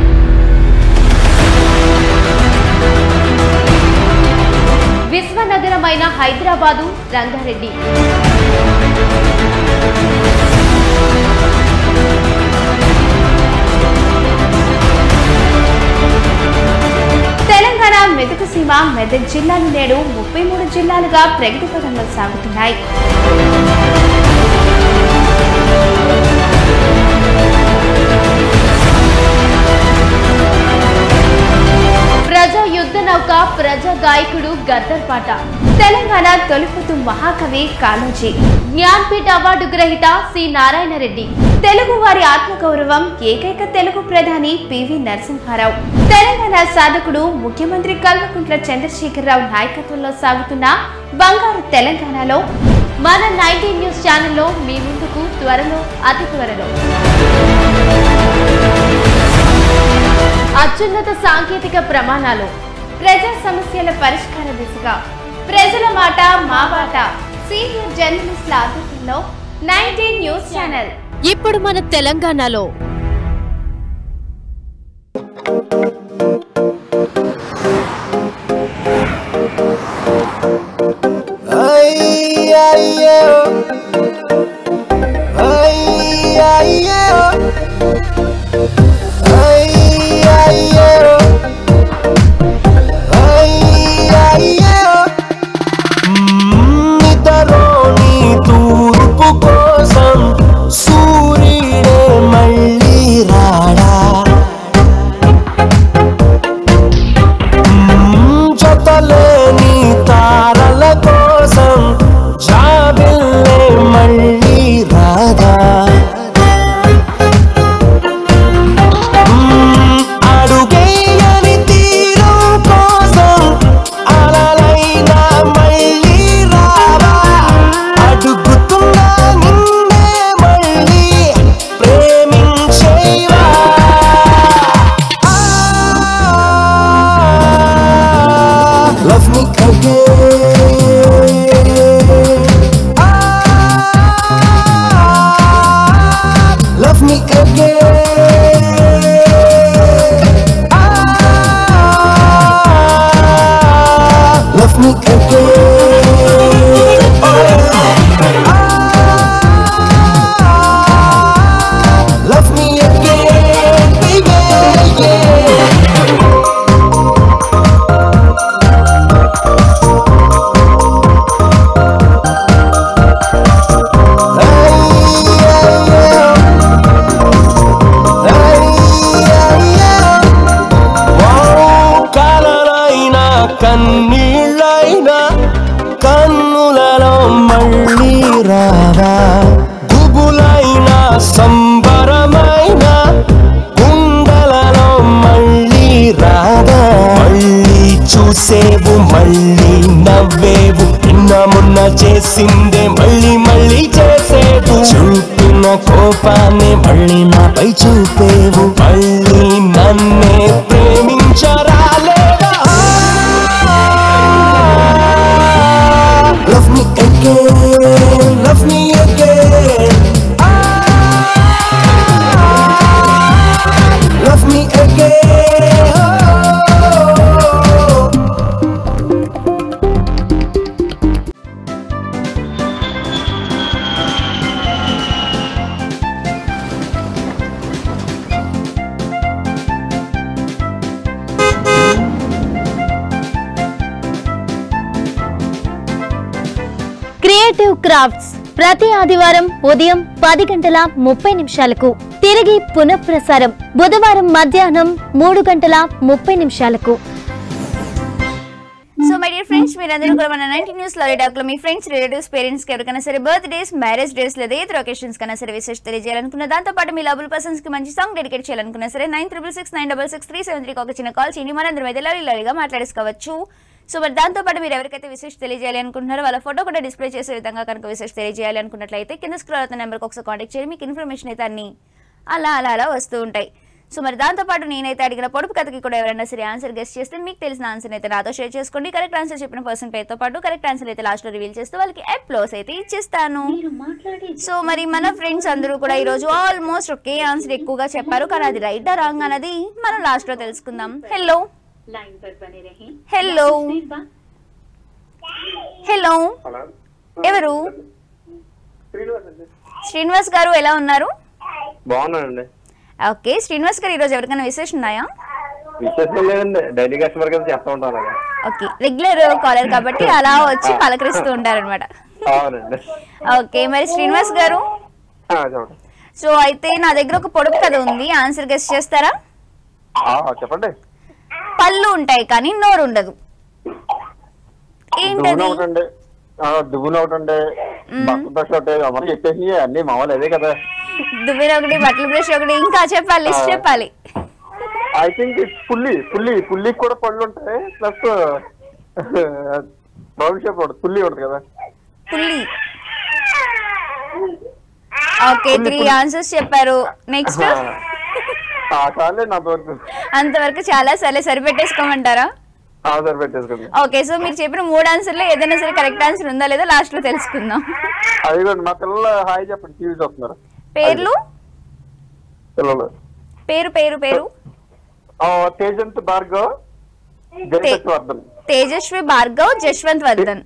విశ్వనగరమైన హైదరాబాదు రంగారెడ్డి తెలంగాణ మెదకు సీమ మెదక్ జిల్లాలు నేడు ముప్పై మూడు జిల్లాలుగా ప్రగతి పదంలో సాగుతున్నాయి ప్రజా యుద్ధ నౌక ప్రజా గాయకుడు గద్దర్ పాట తెలంగాణ తొలిపుతు మహాకవి కాళోజీ జ్ఞాన్పీఠ అవార్డు గ్రహీత సి నారాయణ రెడ్డి తెలుగు వారి ఆత్మగౌరవం ఏకైక తెలుగు ప్రధాని పివి నరసింహారావు తెలంగాణ సాధకుడు ముఖ్యమంత్రి కల్వకుంట్ల చంద్రశేఖరరావు నాయకత్వంలో సాగుతున్న బంగారు తెలంగాణలో మన నైన్టీన్ న్యూస్ ఛానల్లో మీ ముందుకు త్వరలో అతి త్వరలో అత్యున్నత సాంకేతిక ప్రమాణాలు ప్రజా సమస్యల పరిష్కార దిశగా ప్రజల మాట మా బాట సీనియర్ జర్నలిస్టుల ఆధ్వర్యంలో నైన్టీన్ న్యూస్ ఛానల్ ఇప్పుడు మన తెలంగాణలో నిద్రలోని తూర్పు కోసం సూర్యుడే మళ్ళీ రాడా మ్మ్, జతలేని తారల కోసం జాబిల్లే మళ్ళీ రాదా మ్మ్, అడుగేయని తీరం కోసం అలలైనా మళ్ళీ రావా అడుగుతున్నా నిన్నే మళ్ళీ ప్రేమించేవా Love me again. Ah, love me again. Ah, love me again. Ah, love me again, baby. Yeah. కలలైనా కన్నీళ్ళైనా కన్నులలో మళ్ళీ రావా గుబులైన సంబరమైన గుండెలలో మళ్ళీ రాదా మళ్ళీ చూసేవు మళ్ళీ నవ్వేవు నిన్న మొన్న చేసిందే మళ్ళీ మళ్ళీ చేసేవు చూపిన వచ్చిన కోపాన్ని మళ్ళీ నాపై చూపేవు మళ్ళీ నన్నే ప్రేమించరాలేవా Love me again, love me again. Love me again. Oh. Creative crafts ప్రతి ఆదివారం ఉదయం పది గంటల ముప్పై నిమిషాలకు తిరిగి పునఃప్రసారం బుధవారం మధ్యాహ్నం మూడు గంటల ముప్పై నిమిషాలకు సో మై డియర్ ఫ్రెండ్స్ మీరందరూ కూడా మన నైన్టీ న్యూస్ లారీడాక్ లో మీ ఫ్రెండ్స్ రిలేటివ్స్ పేరెంట్స్ కి ఎవరికైనా సరే బర్త్ డేస్ మ్యారేజ్ డేస్ లేదా ఇతర ఒకేషన్స్ కన్నా సరే విశేష తెలియజేయాలనుకున్న దాంతో పాటు మీ లబుల్ పర్సన్స్ కి మంచి సాంగ్ డెడికేట్ చేయాలనుకున్నా సరే nine triple six nine double six three seven త్రీకి ఒక చిన్న కాల్ చేయండి మనందరం అయితే లలి లలిగా మాట్లాడేసుకోవచ్చు సో మరి దాంతో పాటు మీరు ఎవరికైతే విశేష తెలియజేయాలి అనుకుంటున్నారో వాళ్ళ ఫోటో కూడా డిస్ప్లే చేసే విధంగా కనుక విశేష తెలియజేయాలి అనుకున్నట్లయితే కింద స్క్రోల్ అవుతున్న నెంబర్కి ఒకసారి కాంటాక్ట్ చేయండి మీకు ఇన్ఫర్మేషన్ అయితే అన్ని అలా అలా అలా వస్తూ ఉంటాయి సో మరి దాంతోపాటు నేనైతే అడిగిన పొడుపు కథకి కూడా ఎవరైనా సరే ఆన్సర్ గెస్ట్ చేస్తే మీకు తెలిసిన ఆన్సర్ అయితే నాతో షేర్ చేసుకోండి కరెక్ట్ ఆన్సర్ చెప్పిన పర్సన్ పేరుతో పాటు కరెక్ట్ ఆన్సర్ అయితే లాస్ట్లో రివీల్ చేస్తూ వాళ్ళకి అప్లోస్ అయితే ఇచ్చేస్తాను సో మరి మన ఫ్రెండ్స్ అందరూ కూడా ఈరోజు ఆల్మోస్ట్ ఒకే ఆన్సర్ ఎక్కువగా చెప్పారు కానీ అది రైట్ రాంగ్ అన్నది మనం లాస్ట్లో తెలుసుకుందాం హలో హలో హలో ఎవరు శ్రీనివాస్ గారు ఎలా ఉన్నారు బాగున్నానండి ఓకే శ్రీనివాస్ గారు ఈరోజు ఎవరికైనా విశేషం ఉన్నాయా విశేషం లేదండి డైలీ కస్టమర్ కదా చెప్తా ఉంటాను అలాగా ఓకే రెగ్యులర్ కాలర్ కాబట్టి అలా వచ్చి పలకరిస్తూ ఉంటారనమాట అవునండి ఓకే మరి శ్రీనివాస్ గారు ఆ, చెప్పండి సో అయితే నా దగ్గర ఒక పొడుపు కథ ఉంది ఆన్సర్ గెస్ట్ చేస్తారా ఆ, చెప్పండి పళ్ళు ఉంటాయి కానీ నోరు ఉండదు దువ్వున ఏంటది ఒకటండి ఆ, దువ్వున ఒకటండి బట్టల బ్రష్ ఒకటి అమలు చెప్పేసి అన్ని మామూలు అదే కదా దువ్వెన ఒకటి బట్టల బ్రష్ ఒకటి ఇంకా చెప్పాలి లిస్ట్ చెప్పాలి ఐ థింక్ పుల్లి పుల్లి పుల్లికి కూడా పళ్ళు ఉంటాయి ప్లస్ రౌండ్ షేప్ ఉంటుంది పుల్లి ఉంటుంది కదా పుల్లి ఓకే త్రీ ఆన్సర్స్ చెప్పారు నెక్స్ట్ ఆ, చాలే నా వరకు అంతవరకు చాలా సరే సరిపెట్టేసుకోమంటారా ఆధార్ పెట్టేసుకోండి ఓకే సో మీరు చెప్పిన మూడు ఆన్సర్లో ఏదైనా సరే కరెక్ట్ ఆన్సర్ ఉందా లేదా లాస్ట్ లో తెలుసుకుందాం అదిగోండి మా పిల్లలు హాయ్ చెప్పండి టీవీ చూస్తున్నారు పేర్లు పిల్లలు పేరు పేరు పేరు ఆ, తేజంత్ భార్గవ్ జయసత్వర్ధన్ తేజస్వి భార్గవ్ జశ్వంత్ వర్ధన్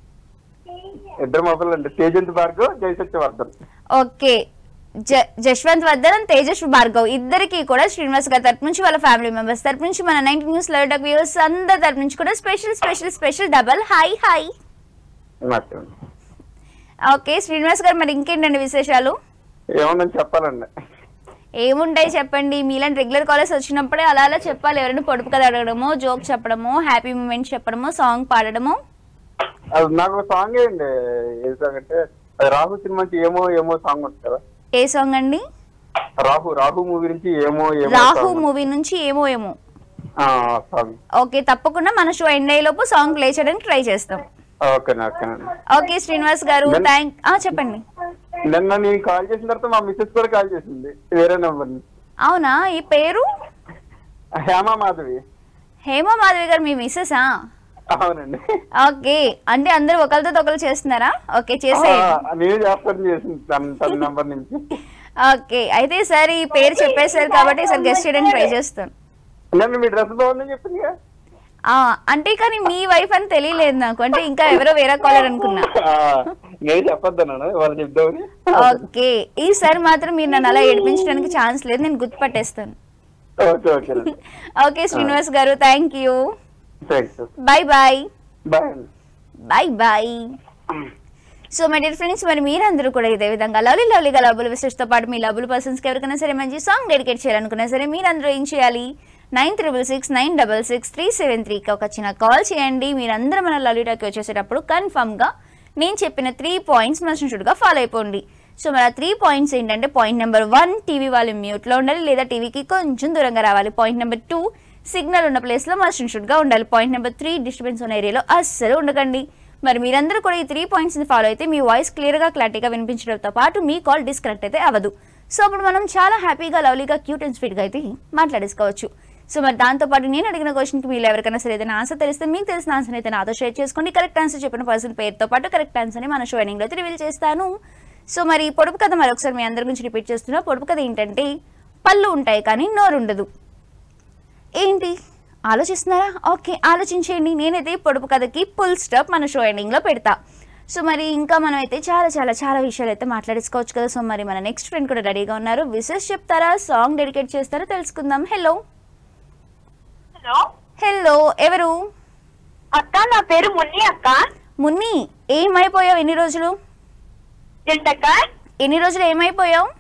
ఇద్దరు మా పిల్లలు తేజంత్ భార్గవ్ జయసత్యవర్ధన్ ఓకే జ జశ్వంత్ వర్ధన్ and తేజస్వి భార్గవ్ ఇద్దరికి కూడా శ్రీనివాస్ గారి తరపు నుంచి వాళ్ళ ఫ్యామిలీ మెంబర్స్ తరపు నుంచి మన నైన్టీ న్యూస్ లవ్ వ్యూవర్స్ అందరి తరపు నుంచి కూడా special special special double hi hi మర్చిపోండి ఓకే శ్రీనివాస్ గారు మరి ఇంకేంటండి విశేషాలు ఏమన్నా చెప్పాలండి ఏముంటాయి చెప్పండి మీలాంటి రెగ్యులర్ కాలేజ్ వచ్చినప్పుడే అలా అలా చెప్పాలి ఎవరైనా పొడుపు కథ అడగడమో జోక్ చెప్పడమో హ్యాపీ మూమెంట్ చెప్పడమో సాంగ్ పాడడమో అది నాకు ఒక సాంగ్ వేయండి ఏ సాంగ్ అంటే అది రాహు సినిమా నుంచి ఏమో ఏమో సాంగ్ ఉంటుంది కదా ఏ సాంగ్ అండి రాహు రాహు మూవీ నుంచి ఏమో ఏమో రాహు song. మూవీ నుంచి ఏమో ఏమో ఆ, సాంగ్ ఓకే తప్పకుండా మన షో ఎండ్ అయ్యే లోపు సాంగ్ ప్లే చేయడానికి ట్రై చేస్తాం ఓకేనా ఓకేనండి ఓకే శ్రీనివాస్ గారు Then- థ్యాంక్ చెప్పండి నిన్న నేను కాల్ చేసిన తర్వాత మా మిస్సెస్ కూడా కాల్ చేసింది వేరే నెంబర్ నుంచి అవునా ఈ పేరు హేమా మాధవి హేమ మాధవి గారు మీ మిస్సెసా అవునండి ఓకే అంటే అందరూ ఒకరితో ఒకరు చేస్తున్నారా ఓకే చేసే ఆ, నేనే చేస్తాను చేసింది తన తన నెంబర్ నుంచి ఓకే అయితే సార్ ఈ పేరు చెప్పేశారు కాబట్టి సార్ గెస్ట్ చేయడానికి ట్రై చేస్తాను నన్ను మీ డ్రెస్ బాగుందని చెప్పింది ఆ, అంటే కానీ మీ వైఫ్ అని తెలియలేదు నాకు అంటే ఇంకా ఎవరో వేరే కాలర్ అనుకున్నా నేను చెప్పొద్దన్నాను వాళ్ళు చెప్దామని ఓకే ఈసారి మాత్రం మీరు నన్ను అలా ఏడిపించడానికి ఛాన్స్ లేదు నేను గుర్తుపట్టేస్తాను okay okay okay Srinivas garu thank you thanks bye bye bye bye bye so my dear friends మరి మీరందరూ కూడా ఇదే విధంగా లవ్లీ లవ్లీగా లవ్బుల్ విశేషతో పాటు మీ లవ్బుల్ పర్సన్స్కి ఎవరికైనా సరే మంచి సాంగ్ డెడికేట్ చేయాలనుకున్నా సరే మీరందరూ ఏం చేయాలి nine triple six nine double six three seven త్రీకి ఒక చిన్న కాల్ చేయండి మీరందరూ మన లలిటాకి వచ్చేసేటప్పుడు కన్ఫర్మ్గా నేను చెప్పిన త్రీ పాయింట్స్ మస్టుగా ఫాలో అయిపోండి సో మరి ఆ త్రీ పాయింట్స్ ఏంటంటే పాయింట్ నెంబర్ వన్ టీవీ వాళ్ళు మ్యూట్లో ఉండాలి లేదా టీవీకి కొంచెం దూరంగా రావాలి పాయింట్ నెంబర్ టూ సిగ్నల్ ఉన్న ప్లేస్లో మస్ట్ గా ఉండాలి పాయింట్ నెంబర్ త్రీ డిస్టర్బెన్స్ ఉన్న ఏరియాలో అస్సలు ఉండకండి మరి మీరందరూ కూడా ఈ త్రీ పాయింట్స్ని ఫాలో అయితే మీ వాయిస్ క్లియర్గా క్లారిటీగా వినిపించడంతో పాటు మీ కాల్ డిస్కనెక్ట్ అయితే అవ్వదు సో అప్పుడు మనం చాలా హ్యాపీగా లవ్లీగా క్యూట్ అండ్ స్వీట్గా అయితే మాట్లాడేసుకోవచ్చు సో మరి దాంతోపాటు నేను అడిగిన క్వశ్చన్కి మీరు ఎవరికైనా సరే ఏదైనా ఆన్సర్ తెలిస్తే మీకు తెలిసిన ఆన్సర్ అయితే నాతో షేర్ చేసుకోండి కరెక్ట్ ఆన్సర్ చెప్పిన పర్సన్ పేరుతో పాటు కరెక్ట్ ఆన్సర్ని మన షో ఎండింగ్లో అయితే రివీల్ చేస్తాను సో మరి ఈ పొడుపు కథ మరొకసారి మీ అందరి గురించి రిపీట్ చేస్తున్నా పొడుపు కథ ఏంటంటే పళ్ళు ఉంటాయి కానీ నోరు ఉండదు ఏంటి ఆలోచిస్తున్నారా ఓకే ఆలోచించేయండి నేనైతే ఈ పొడుపు కథకి ఫుల్ స్టాప్ మన షో ఎండింగ్లో పెడతా సో మరి ఇంకా మనం అయితే చాలా చాలా చాలా విషయాలు అయితే మాట్లాడేసుకోవచ్చు కదా సో మరి మన నెక్స్ట్ ఫ్రెండ్ కూడా రెడీగా ఉన్నారు విషెస్ చెప్తారా సాంగ్ డెడికేట్ చేస్తారా తెలుసుకుందాం హలో హలో హలో ఎవరు అక్క నా పేరు మున్ని అక్క మున్ని ఏమైపోయావు ఎన్ని రోజులు ఏంటక్క ఎన్ని రోజులు ఏమైపోయావు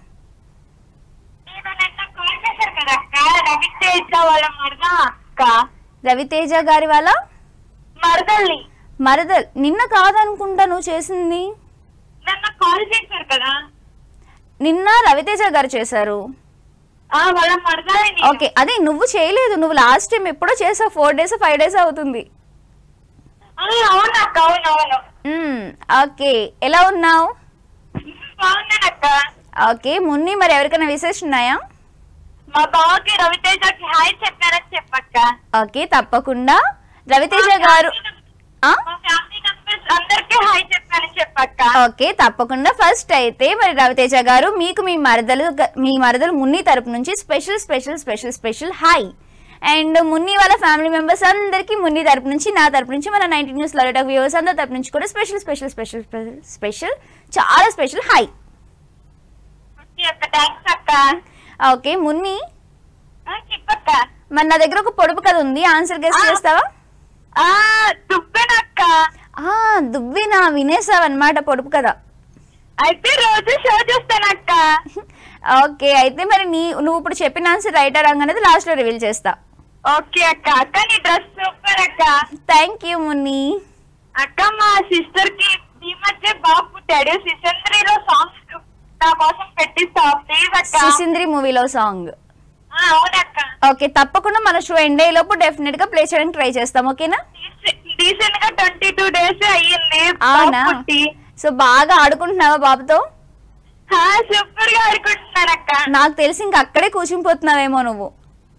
కాల్ చేశారు కదా అక్క రవితేజ వాళ్ళ మరద అక్క రవితేజ గారి వాళ్ళ మరదల్ని మరదల్ నిన్న కాదనుకుంటా నువ్వు చేసింది నన్ను కాల్ చేశారు కదా నిన్న రవితేజ గారు చేశారు ఆ వాళ్ళ మరదల్ని ఓకే అదే నువ్వు చేయలేదు నువ్వు లాస్ట్ టైం ఎప్పుడో చేసావు ఫోర్ డేస్ ఫైవ్ డేస్ అవుతుంది అవును అక్క అవును అవును మ్మ్, ఓకే ఎలా ఉన్నావు బాగున్నానక్క ఓకే మున్ని మరి ఎవరికైనా విశేషం ఉన్నాయా మా బావకి రవితేజకి హాయ్ చెప్పారని చెప్పక్క ఓకే తప్పకుండా రవితేజ గారు ఆ? మా ఫ్యామిలీ మెంబర్స్ అందరికీ హాయ్ చెప్పారని చెప్పక్క ఓకే తప్పకుండా ఫస్ట్ అయితే మరి రవితేజ గారు మీకు మీ మరదలు గ- మీ మరదలు మున్ని తరపు నుంచి special special special special hi and Munni వాళ్ళ ఫ్యామిలీ మెంబర్స్ అందరికీ మున్ని తరపు నుంచి నా తరపు నుంచి మన నైన్టీ న్యూస్ లలిట వ్యూవర్స్ అందరి తరపు నుంచి కూడా special special special special special చాలా స్పెషల్ హాయ్ అక్క థ్యాంక్స్ అక్క ఓకే మున్ని ఆ, చెప్పక్క మరి నా దగ్గర ఒక పొడుపు కథ ఉంది ఆన్సర్ గెస్ట్ చేస్తావా ఆ దుబ్బెనక్క ఆ దువ్వినా వినేసావు అనమాట పొడుపు కథ అయితే రోజు షో చూస్తానక్క ఓకే అయితే మరి నీ నువ్వు ఇప్పుడు చెప్పిన ఆన్సర్ రైట్ రాంగ్ అనేది లాస్ట్ లో రివీల్ చేస్తా ఓకే అక్క అక్క నీ డ్రెస్ సూపర్ అక్క థ్యాంక్ యూ మున్ని అక్క మా సిస్టర్ కి ఈ మధ్య బాబు పుట్టాడు సిసంద్రిలో సాంగ్స్ నా కోసం పెట్టిస్తావు ప్లీజ్ అక్క సిసింద్రి మూవీలో సాంగ్ ఆ, అవునక్క ఓకే తప్పకుండా మన షో ఎండ్ అయ్యే లోపు డెఫినెట్ గా ప్లే చేయడానికి ట్రై చేస్తాం ఓకేనా రీసెంట్ గా ట్వంటీ టూ డేస్ అయ్యింది అవునా బాబు పుట్టి సో బాగా ఆడుకుంటున్నావా బాబుతో సూపర్ గా ఆడుకుంటున్నానక్క నాకు తెలిసి ఇంకా అక్కడే కూర్చుండిపోతున్నావేమో నువ్వు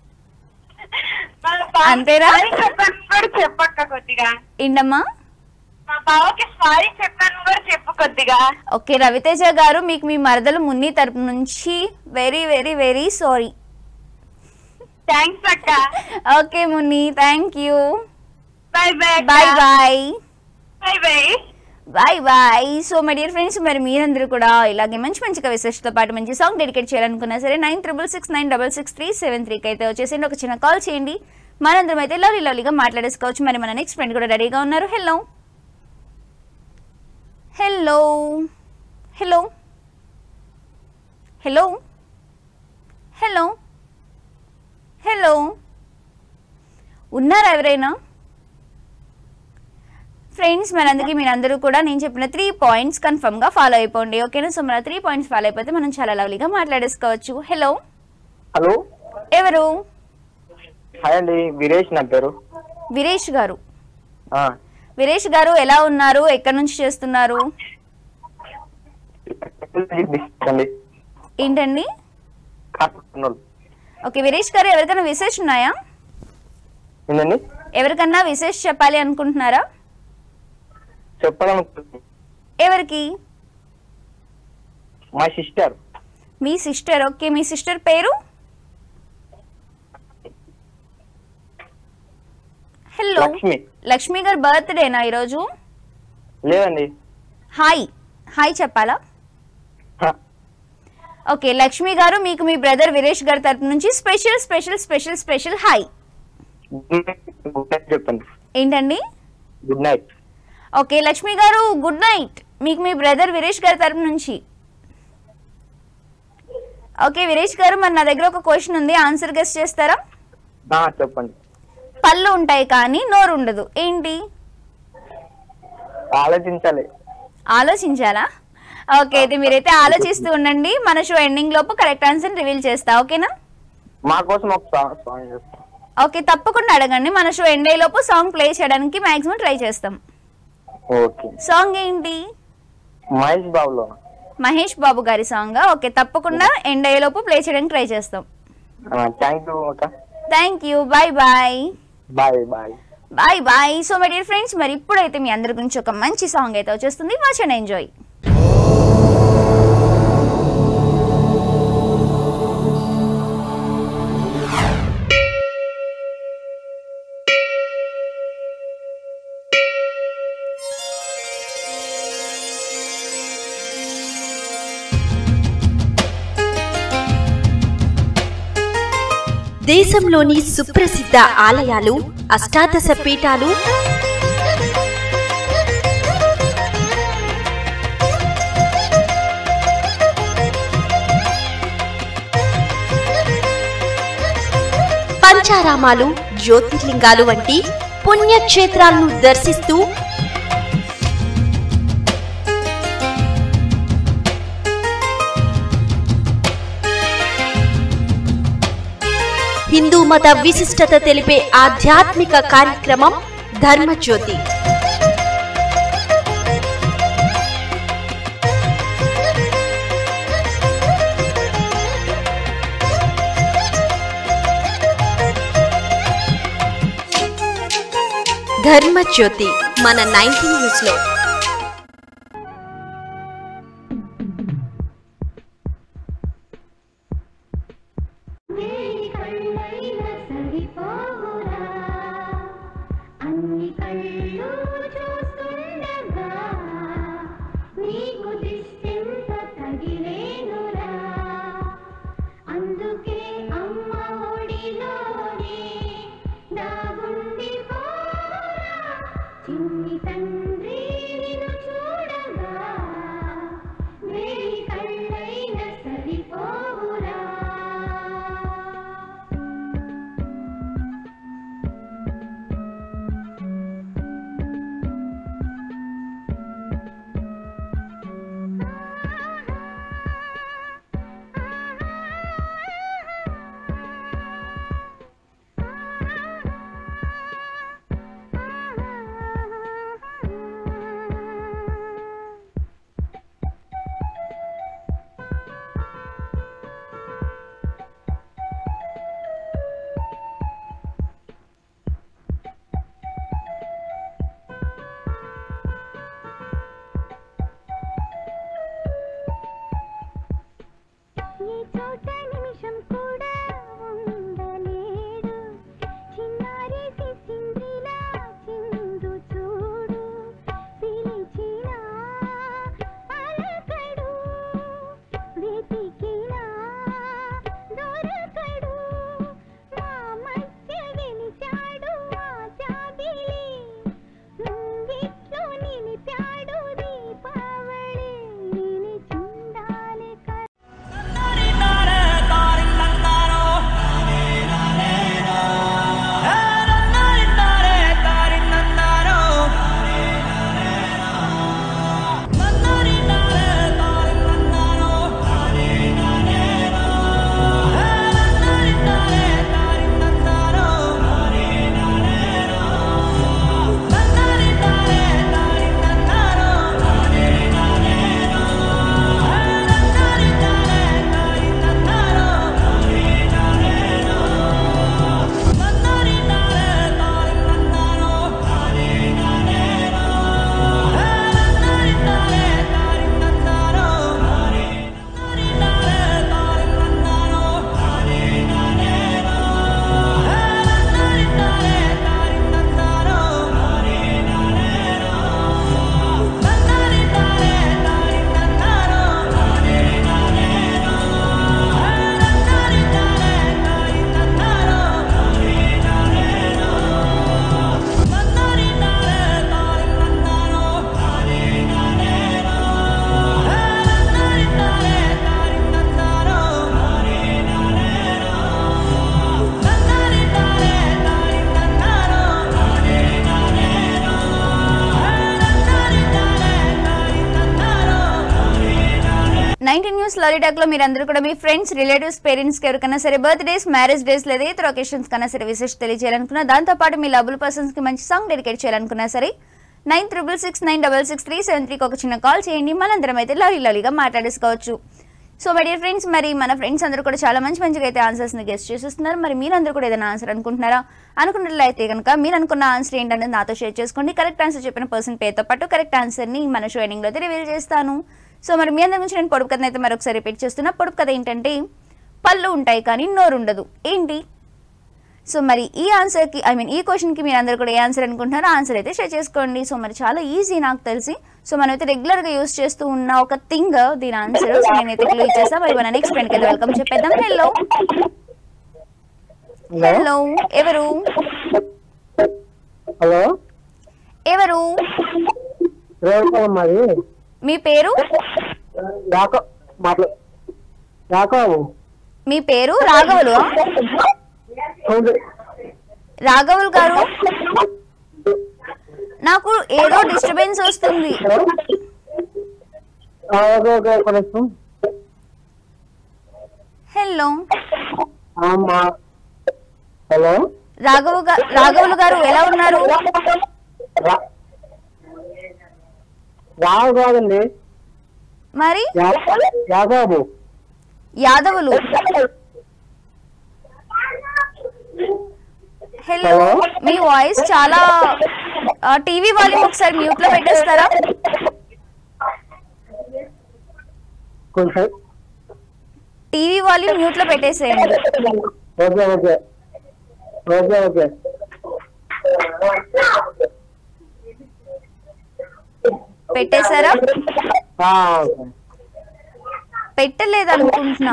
మా బావ- అంతేనా? సారీ చెప్పాను కూడా చెప్పక్క కొద్దిగా ఏంటమ్మా మా బావకి సారీ చెప్పాను కూడా చెప్పు కొద్దిగా ఓకే రవితేజ గారు మీకు మీ మరదలు మున్ని తరపు నుంచి very very very sorry thanks అక్క okay Munni thank you bye bye bye bye bye bye bye bye so my dear friends మరి మీరందరూ కూడా ఇలాగే మంచి మంచిగా విశేషతో పాటు మంచి సాంగ్ డెడికేట్ చేయాలనుకున్నా సరే nine triple six nine double six three seven త్రీకి అయితే వచ్చేసిండి ఒక చిన్న కాల్ చేయండి మనందరం అయితే లవ్లీ లవ్లీగా మాట్లాడేసుకోవచ్చు మరి మన నెక్స్ట్ ఫ్రెండ్ కూడా రెడీగా ఉన్నారు hello hello hello hello hello hello ఉన్నారా ఎవరైనా ఫ్రెండ్స్ మనందరికీ మీరందరూ కూడా నేను చెప్పిన త్రీ పాయింట్స్ కన్ఫర్మ్ గా ఫాలో అయిపోండి ఓకేనా సో మన త్రీ పాయింట్స్ ఫాలో అయిపోతే మనం చాలా లవ్లీగా మాట్లాడేసుకోవచ్చు హలో హలో ఎవరు హాయ్ అండి వీరేష్ నా పేరు వీరేష్ గారు ఆ, వీరేష్ గారు ఎలా ఉన్నారు ఎక్కడి నుంచి చేస్తున్నారు అండి ఏంటండి కర్నూలు. ఓకే వీరేష్ గారు ఎవరికైనా విశేష్ ఉన్నాయా ఏంటండి ఎవరికన్నా విశేష్ చెప్పాలి అనుకుంటున్నారా చెప్పడం ఎవరికి మా సిస్టర్ మీ సిస్టర్ ఓకే మీ సిస్టర్ పేరు హలో లక్ష్మి లక్ష్మి గారు బర్త్డేనా ఈరోజు లేదండి హాయ్ హాయ్ చెప్పాలా హ. ఓకే లక్ష్మి గారు మీకు మీ బ్రదర్ వీరేష్ గారి తరపు నుంచి special special special special hi good night చెప్పండి ఏంటండి గుడ్ నైట్ ఓకే లక్ష్మి గారు గుడ్ నైట్ మీకు మీ బ్రదర్ వీరేష్ గారి తరపు నుంచి ఓకే వీరేష్ గారు మరి నా దగ్గర ఒక క్వశ్చన్ ఉంది ఆన్సర్ గెస్ట్ చేస్తారా ఆ, చెప్పండి పళ్ళు ఉంటాయి కానీ నోరు ఉండదు ఏంటి ఆలోచించాలి ఆలోచించాలా ఓకే అయితే మీరైతే ఆలోచిస్తూ ఉండండి మన షో ఎండింగ్ లోపు కరెక్ట్ ఆన్సర్ రివీల్ చేస్తా ఓకేనా మా కోసం ఒక సాంగ్ సాంగ్ చేస్తాం ఓకే తప్పకుండా అడగండి మన షో ఎండ్ లోపు సాంగ్ ప్లే చేయడానికి మాక్సిమం ట్రై చేస్తాం ఓకే సాంగ్ ఏంటి మహేష్ బాబులో మహేష్ బాబు గారి సాంగ్ ఓకే తప్పకుండా ఎండ్ అయ్యేలోపు ప్లే చేయడానికి ట్రై చేస్తాం థ్యాంక్ యూ అక్క thank you bye bye bye bye bye bye so my dear friends మరి ఇప్పుడైతే మీ అందరి గురించి ఒక మంచి సాంగ్ అయితే వచ్చేస్తుంది వాచ్ అండ్ ఎంజాయ్ దేశంలోని సుప్రసిద్ధ ఆలయాలు అష్టాదశ పీఠాలు పంచారామాలు జ్యోతిర్లింగాలు వంటి పుణ్యక్షేత్రాలను దర్శిస్తూ హిందూ మత విశిష్టత తెలిపే ఆధ్యాత్మిక కార్యక్రమం ధర్మజ్యోతి ధర్మజ్యోతి మన నైన్టీన్ న్యూస్ లో అందుకే అమ్మ ఒడిలోనే దాగుండి పోరా చిన్ని తండ్రి నిన్ను చూడగా వేయి కళ్ళైన సరిపోవురా ఈ చోట నిమిషం కూడా ఉండలేడు చిన్నారి సిసింద్రిలా చిందు చూడు పిలిచినా పలకడు వెతికినా దొరకడు మా మధ్య వెలిచాడు ఆ జాబిలి ముంగిట్లో నిలిపాడు దీపావళి నిలిచుండాలి నైన్టీన్ న్యూస్ లాలీటాక్ లో మీరందరూ కూడా మీ ఫ్రెండ్స్ రిలేటివ్స్ పేరెంట్స్ కి ఎవరికైనా సరే బర్త్డేస్ మ్యారేజ్ డేస్ లేదా ఇతర ఒకేషన్స్ కన్నా సరే విశేష తెలియజేయాలనుకున్నా దాంతో పాటు మీ లబుల్ పర్సన్స్ కి మంచి సాంగ్ డెడికేట్ చేయాలనుకున్నా సరే nine triple six nine double six three seven త్రీకి ఒక చిన్న కాల్ చేయండి మనందరం అయితే లవ్లీ లవ్లీగా మాట్లాడేసుకోవచ్చు సో మై డియర్ ఫ్రెండ్స్ మరి మన ఫ్రెండ్స్ అందరూ కూడా చాలా మంచి మంచిగా అయితే ఆన్సర్స్ని గెస్ట్ చేసేస్తున్నారు మరి మీరందరూ కూడా ఏదైనా ఆన్సర్ అనుకుంటున్నారా అనుకున్నట్లయితే కనుక మీరు అనుకున్న ఆన్సర్ ఏంటనేది నాతో షేర్ చేసుకోండి కరెక్ట్ ఆన్సర్ చెప్పిన పర్సన్ పేరుతో పాటు కరెక్ట్ ఆన్సర్ని మన షోయింగ్లో అయితే రివీల్ చేస్తాను సో మరి మీ అందరి నుంచి నేను పొడుపు కథను అయితే మరొకసారి రిపీట్ చేస్తున్నా పొడుపు కథ ఏంటంటే పళ్ళు ఉంటాయి కానీ నోరు ఉండదు ఏంటి సో మరి ఈ ఆన్సర్కి ఐ మీన్ ఈ క్వశ్చన్కి మీరు అందరు కూడా ఏ ఆన్సర్ అనుకుంటున్నారో ఆన్సర్ అయితే షేర్ చేసుకోండి సో మరి చాలా ఈజీ నాకు తెలిసి సో మనం అయితే రెగ్యులర్గా యూస్ చేస్తూ ఉన్న ఒక థింగ్ దీని ఆన్సర్ సో నేనైతే క్లూ ఇచ్చేస్తా మరి మన నెక్స్ట్ ఫ్రెండ్కి అయితే వెల్కమ్ చెప్పేద్దాం హలో హలో ఎవరు హలో ఎవరు రేవకాలం మాది మీ పేరు యాకో మాట్లా యాకోబు మీ పేరు రాఘవులు అవును. రాఘవులు గారు నాకు ఏదో డిస్టర్బెన్స్ వస్తుంది ఆ, ఓకే ఓకే ఒక నిమిషం హలో ఆ, మా హలో రాఘవ గా- రాఘవులు గారు ఎలా ఉన్నారు రా- రావు కాదండి మరి యా- యాకోబు యాదవులు హలో హలో. మీ వాయిస్ చాలా టీవీ వాల్యూమ్ ఒకసారి మ్యూట్ లో పెట్టేస్తారా కొంచెం టీవీ వాల్యూమ్ మ్యూట్ లో పెట్టేసేయండి ఓకే ఓకే ఓకే ఓకే పెట్టేశారా ఆ, ఓకే. పెట్టలేదు అనుకుంటున్నా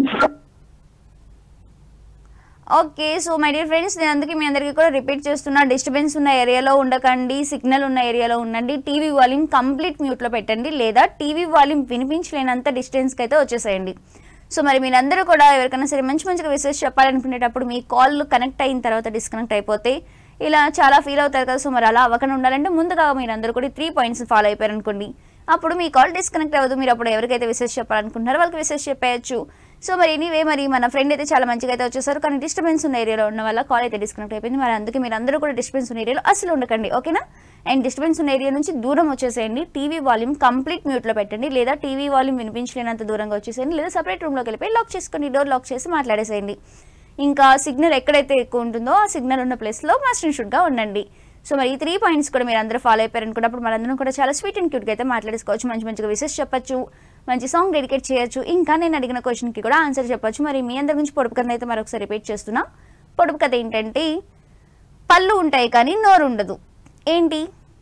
okay so my dear friends నేను అందుకే మీ అందరికీ కూడా రిపీట్ చేస్తున్నా డిస్టర్బెన్స్ ఉన్న ఏరియాలో ఉండకండి సిగ్నల్ ఉన్న ఏరియాలో ఉండండి టీవీ వాల్యూమ్ కంప్లీట్ మ్యూట్లో పెట్టండి లేదా టీవీ వాల్యూమ్ వినిపించలేనంత డిస్టెన్స్కి అయితే వచ్చేసేయండి సో మరి మీరందరూ కూడా ఎవరికైనా సరే మంచి మంచిగా విషెస్ చెప్పాలనుకునేటప్పుడు మీ కాల్ కనెక్ట్ అయిన తర్వాత డిస్కనెక్ట్ అయిపోతే ఇలా చాలా ఫీల్ అవుతారు కదా సో మరి అలా అవ్వకుండా ఉండాలంటే ముందుగా మీరందరూ కూడా త్రీ పాయింట్స్ ఫాలో అయిపోయారు అనుకోండి అప్పుడు మీ కాల్ డిస్కనెక్ట్ అవ్వదు మీరు అప్పుడు ఎవరికైతే విషెస్ చెప్పాలనుకుంటున్నారో వాళ్ళకి విషెస్ చెప్పేయచ్చు సో మరి ఎనీవే మరి మన ఫ్రెండ్ అయితే చాలా మంచిగా అయితే వచ్చేసారు కానీ డిస్టర్బెన్స్ ఉన్న ఏరియాలో ఉన్న వల్ల కాల్ అయితే డిస్కనెక్ట్ అయిపోయింది మరి అందుకే మీరు అందరూ కూడా డిస్టర్బెన్స్ ఉన్న ఏరియాలో అసలు ఉండకండి ఓకేనా అండ్ డిస్టర్బెన్స్ ఉన్న ఏరియా నుంచి దూరం వచ్చేసేయండి టీవీ వాల్యూమ్ కంప్లీట్ మ్యూట్లో పెట్టండి లేదా టీవీ వాల్యూమ్ వినిపించలేనంత దూరంగా వచ్చేసేయండి లేదా సపరేట్ రూమ్లోకి వెళ్ళిపోయి లాక్ చేసుకొని డోర్ లాక్ చేసి మాట్లాడేసేయండి ఇంకా సిగ్నల్ ఎక్కడైతే ఎక్కువ ఉంటుందో ఆ సిగ్నల్ ఉన్న ప్లేస్లో మాస్టర్ షుడ్గా ఉండండి సో మరి ఈ త్రీ పాయింట్స్ కూడా మీరు అందరూ ఫాలో అయిపోయారు అనుకున్నప్పుడు మనందరం కూడా చాలా స్వీట్ అండ్ క్యూట్గా అయితే మాట్లాడేసుకోవచ్చు మంచి మంచిగా విషెస్ చెప్పొచ్చు మంచి సాంగ్ డెడికేట్ చేయొచ్చు ఇంకా నేను అడిగిన క్వశ్చన్కి కూడా ఆన్సర్ చెప్పొచ్చు మరి మీ అందరి గురించి పొడుపు కథ అయితే మరొకసారి రిపీట్ చేస్తున్నా పొడుపు కథ ఏంటంటే పళ్ళు ఉంటాయి కానీ నోరు ఉండదు ఏంటి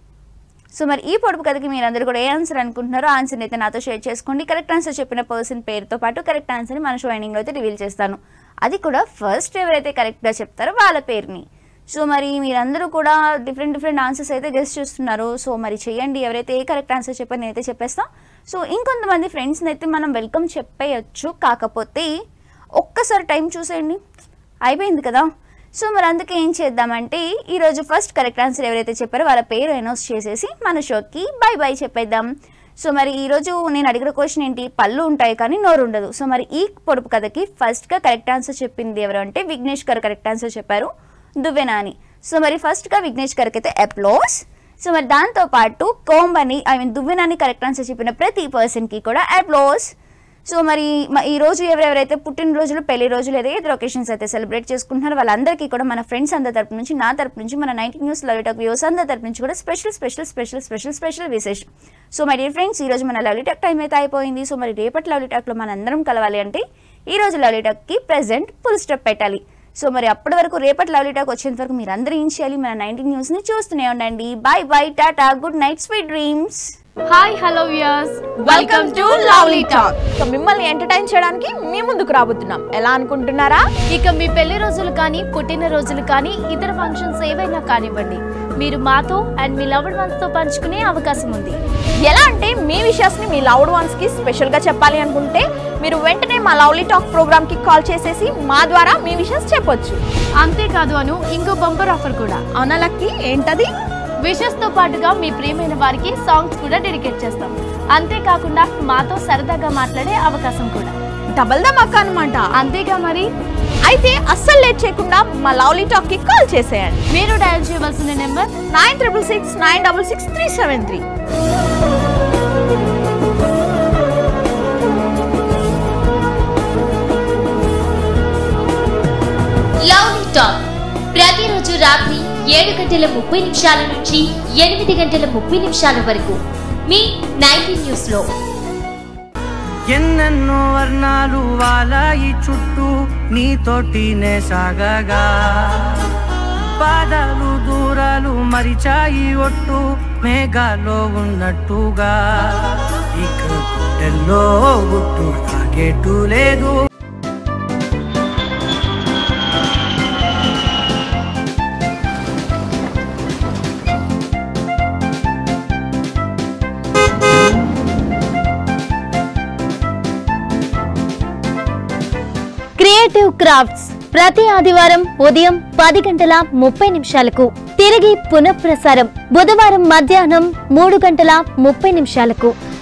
సో మరి ఈ పొడుపు కథకి మీరు అందరూ కూడా ఏ ఆన్సర్ అనుకుంటున్నారో ఆన్సర్ని అయితే నాతో షేర్ చేసుకోండి కరెక్ట్ ఆన్సర్ చెప్పిన పర్సన్ పేరుతో పాటు కరెక్ట్ ఆన్సర్ని మన షోయింగ్లో అయితే రివీల్ చేస్తాను అది కూడా ఫస్ట్ ఎవరైతే కరెక్ట్గా చెప్తారో వాళ్ళ పేరుని సో మరి మీరందరూ కూడా డిఫరెంట్ డిఫరెంట్ ఆన్సర్స్ అయితే గెస్ట్ చేస్తున్నారు సో మరి చేయండి ఎవరైతే ఏ కరెక్ట్ ఆన్సర్ చెప్పారు నేనైతే చెప్పేస్తాం సో ఇంకొంతమంది ఫ్రెండ్స్ని అయితే మనం వెల్కమ్ చెప్పేయచ్చు కాకపోతే ఒక్కసారి టైం చూసేయండి అయిపోయింది కదా సో మరి అందుకే ఏం చేద్దామంటే ఈరోజు ఫస్ట్ కరెక్ట్ ఆన్సర్ ఎవరైతే చెప్పారో వాళ్ళ పేరు అనౌన్స్ చేసేసి మన షోకి బై బై చెప్పేద్దాం సో మరి ఈరోజు నేను అడిగిన క్వశ్చన్ ఏంటి పళ్ళు ఉంటాయి కానీ నోరు ఉండదు సో మరి ఈ పొడుపు కథకి ఫస్ట్గా కరెక్ట్ ఆన్సర్ చెప్పింది ఎవరు అంటే విఘ్నేష్ గారు కరెక్ట్ ఆన్సర్ చెప్పారు దువ్వెన అని సో మరి ఫస్ట్గా విఘ్నేష్ గారికి అయితే అప్లోస్ సో మరి దాంతో పాటు కోంబ్ అని ఐ మీన్ దువ్వెనని కరెక్ట్ ఆన్సర్ చెప్పిన ప్రతి పర్సన్కి కూడా అప్లోస్ సో మరి మ- ఈ రోజు ఎవరెవరైతే పుట్టినరోజులు పెళ్లి రోజులు ఏదైతే లొకేషన్స్ అయితే సెలబ్రేట్ చేసుకుంటున్నారో వాళ్ళందరికీ కూడా మన ఫ్రెండ్స్ అందరి తరపు నుంచి నా తరపు నుంచి మన ninety news love talk views అందరి తరపు నుంచి కూడా special special special special special Vishesh so my dear friends ఈ రోజు మన లవ్లీ టాక్ టైం అయితే అయిపోయింది సో మరి రేపటి లవ్లీ టాక్లో మన అందరం కలవాలి అంటే ఈ రోజు లవ్లీ టాక్కి ప్రెసెంట్ ఫుల్ స్టెప్ పెట్టాలి సో మరి అప్పటి వరకు రేపటి లవ్లీ టాక్ వచ్చేంత వరకు మీరు అందరూ ఏం చేయాలి మన నైన్టీ న్యూస్ని చూస్తూనే ఉండండి bye bye tata good night sweet dreams hi hello viewers welcome to lovely talk so మిమ్మల్ని ఎంటర్టైన్ చేయడానికి మీ ముందుకు రాబోతున్నాం ఎలా అనుకుంటున్నారా ఇక మీ పెళ్లి రోజులు కానీ పుట్టినరోజులు కానీ ఇతర ఫంక్షన్స్ ఏవైనా కానివ్వండి మీరు మాతో అండ్ మీ లవ్డ్ వన్స్ తో పంచుకునే అవకాశం ఉంది ఎలా అంటే మీ విషయాస్ ని మీ లవ్డ్ వన్స్ కి స్పెషల్ గా చెప్పాలి అనుకుంటే మీరు వెంటనే మా లవ్లీ టాక్ ప్రోగ్రామ్ కి కాల్ చేసేసి మా ద్వారా మీ విషయాస్ చెప్పొచ్చు అంతేకాదు అను ఇంకో బంపర్ ఆఫర్ కూడా అవునా లక్కీ ఏంటది విషెస్ తో పాటుగా మీ ప్రియమైన వారికి సాంగ్స్ కూడా డెడికేట్ చేస్తాం అంతేకాకుండా మాతో సరదాగా మాట్లాడే అవకాశం కూడా డబల్ ధమాకా అనమాట అంతేగా మరి అయితే అస్సలు లేట్ చేయకుండా మా లవ్లీ టాక్ కి కాల్ చేసేయండి మీరు డయల్ చేయవలసిన number nine triple six nine double six three seven three lovely talk ప్రతిరోజు రాత్రి ఏడు గంటల ముప్పై నిమిషాల నుంచి ఎనిమిది గంటల ముప్పై నిమిషాల వరకు మీ నైన్టీ న్యూస్ లో ఎన్నెన్నో వర్ణాలు వాలాయి చుట్టూ నీతోటినే సాగగా పాదాలు దూరాలు మరిచాయి ఒట్టు మేఘాలో ఉన్నట్టుగా ఇక గుండెల్లో గుట్టు ఆగేటు లేదు క్రియేటివ్ క్రాఫ్ట్స్ ప్రతి ఆదివారం ఉదయం పది గంటల ముప్పై నిమిషాలకు తిరిగి పునఃప్రసారం బుధవారం మధ్యాహ్నం మూడు గంటల ముప్పై నిమిషాలకు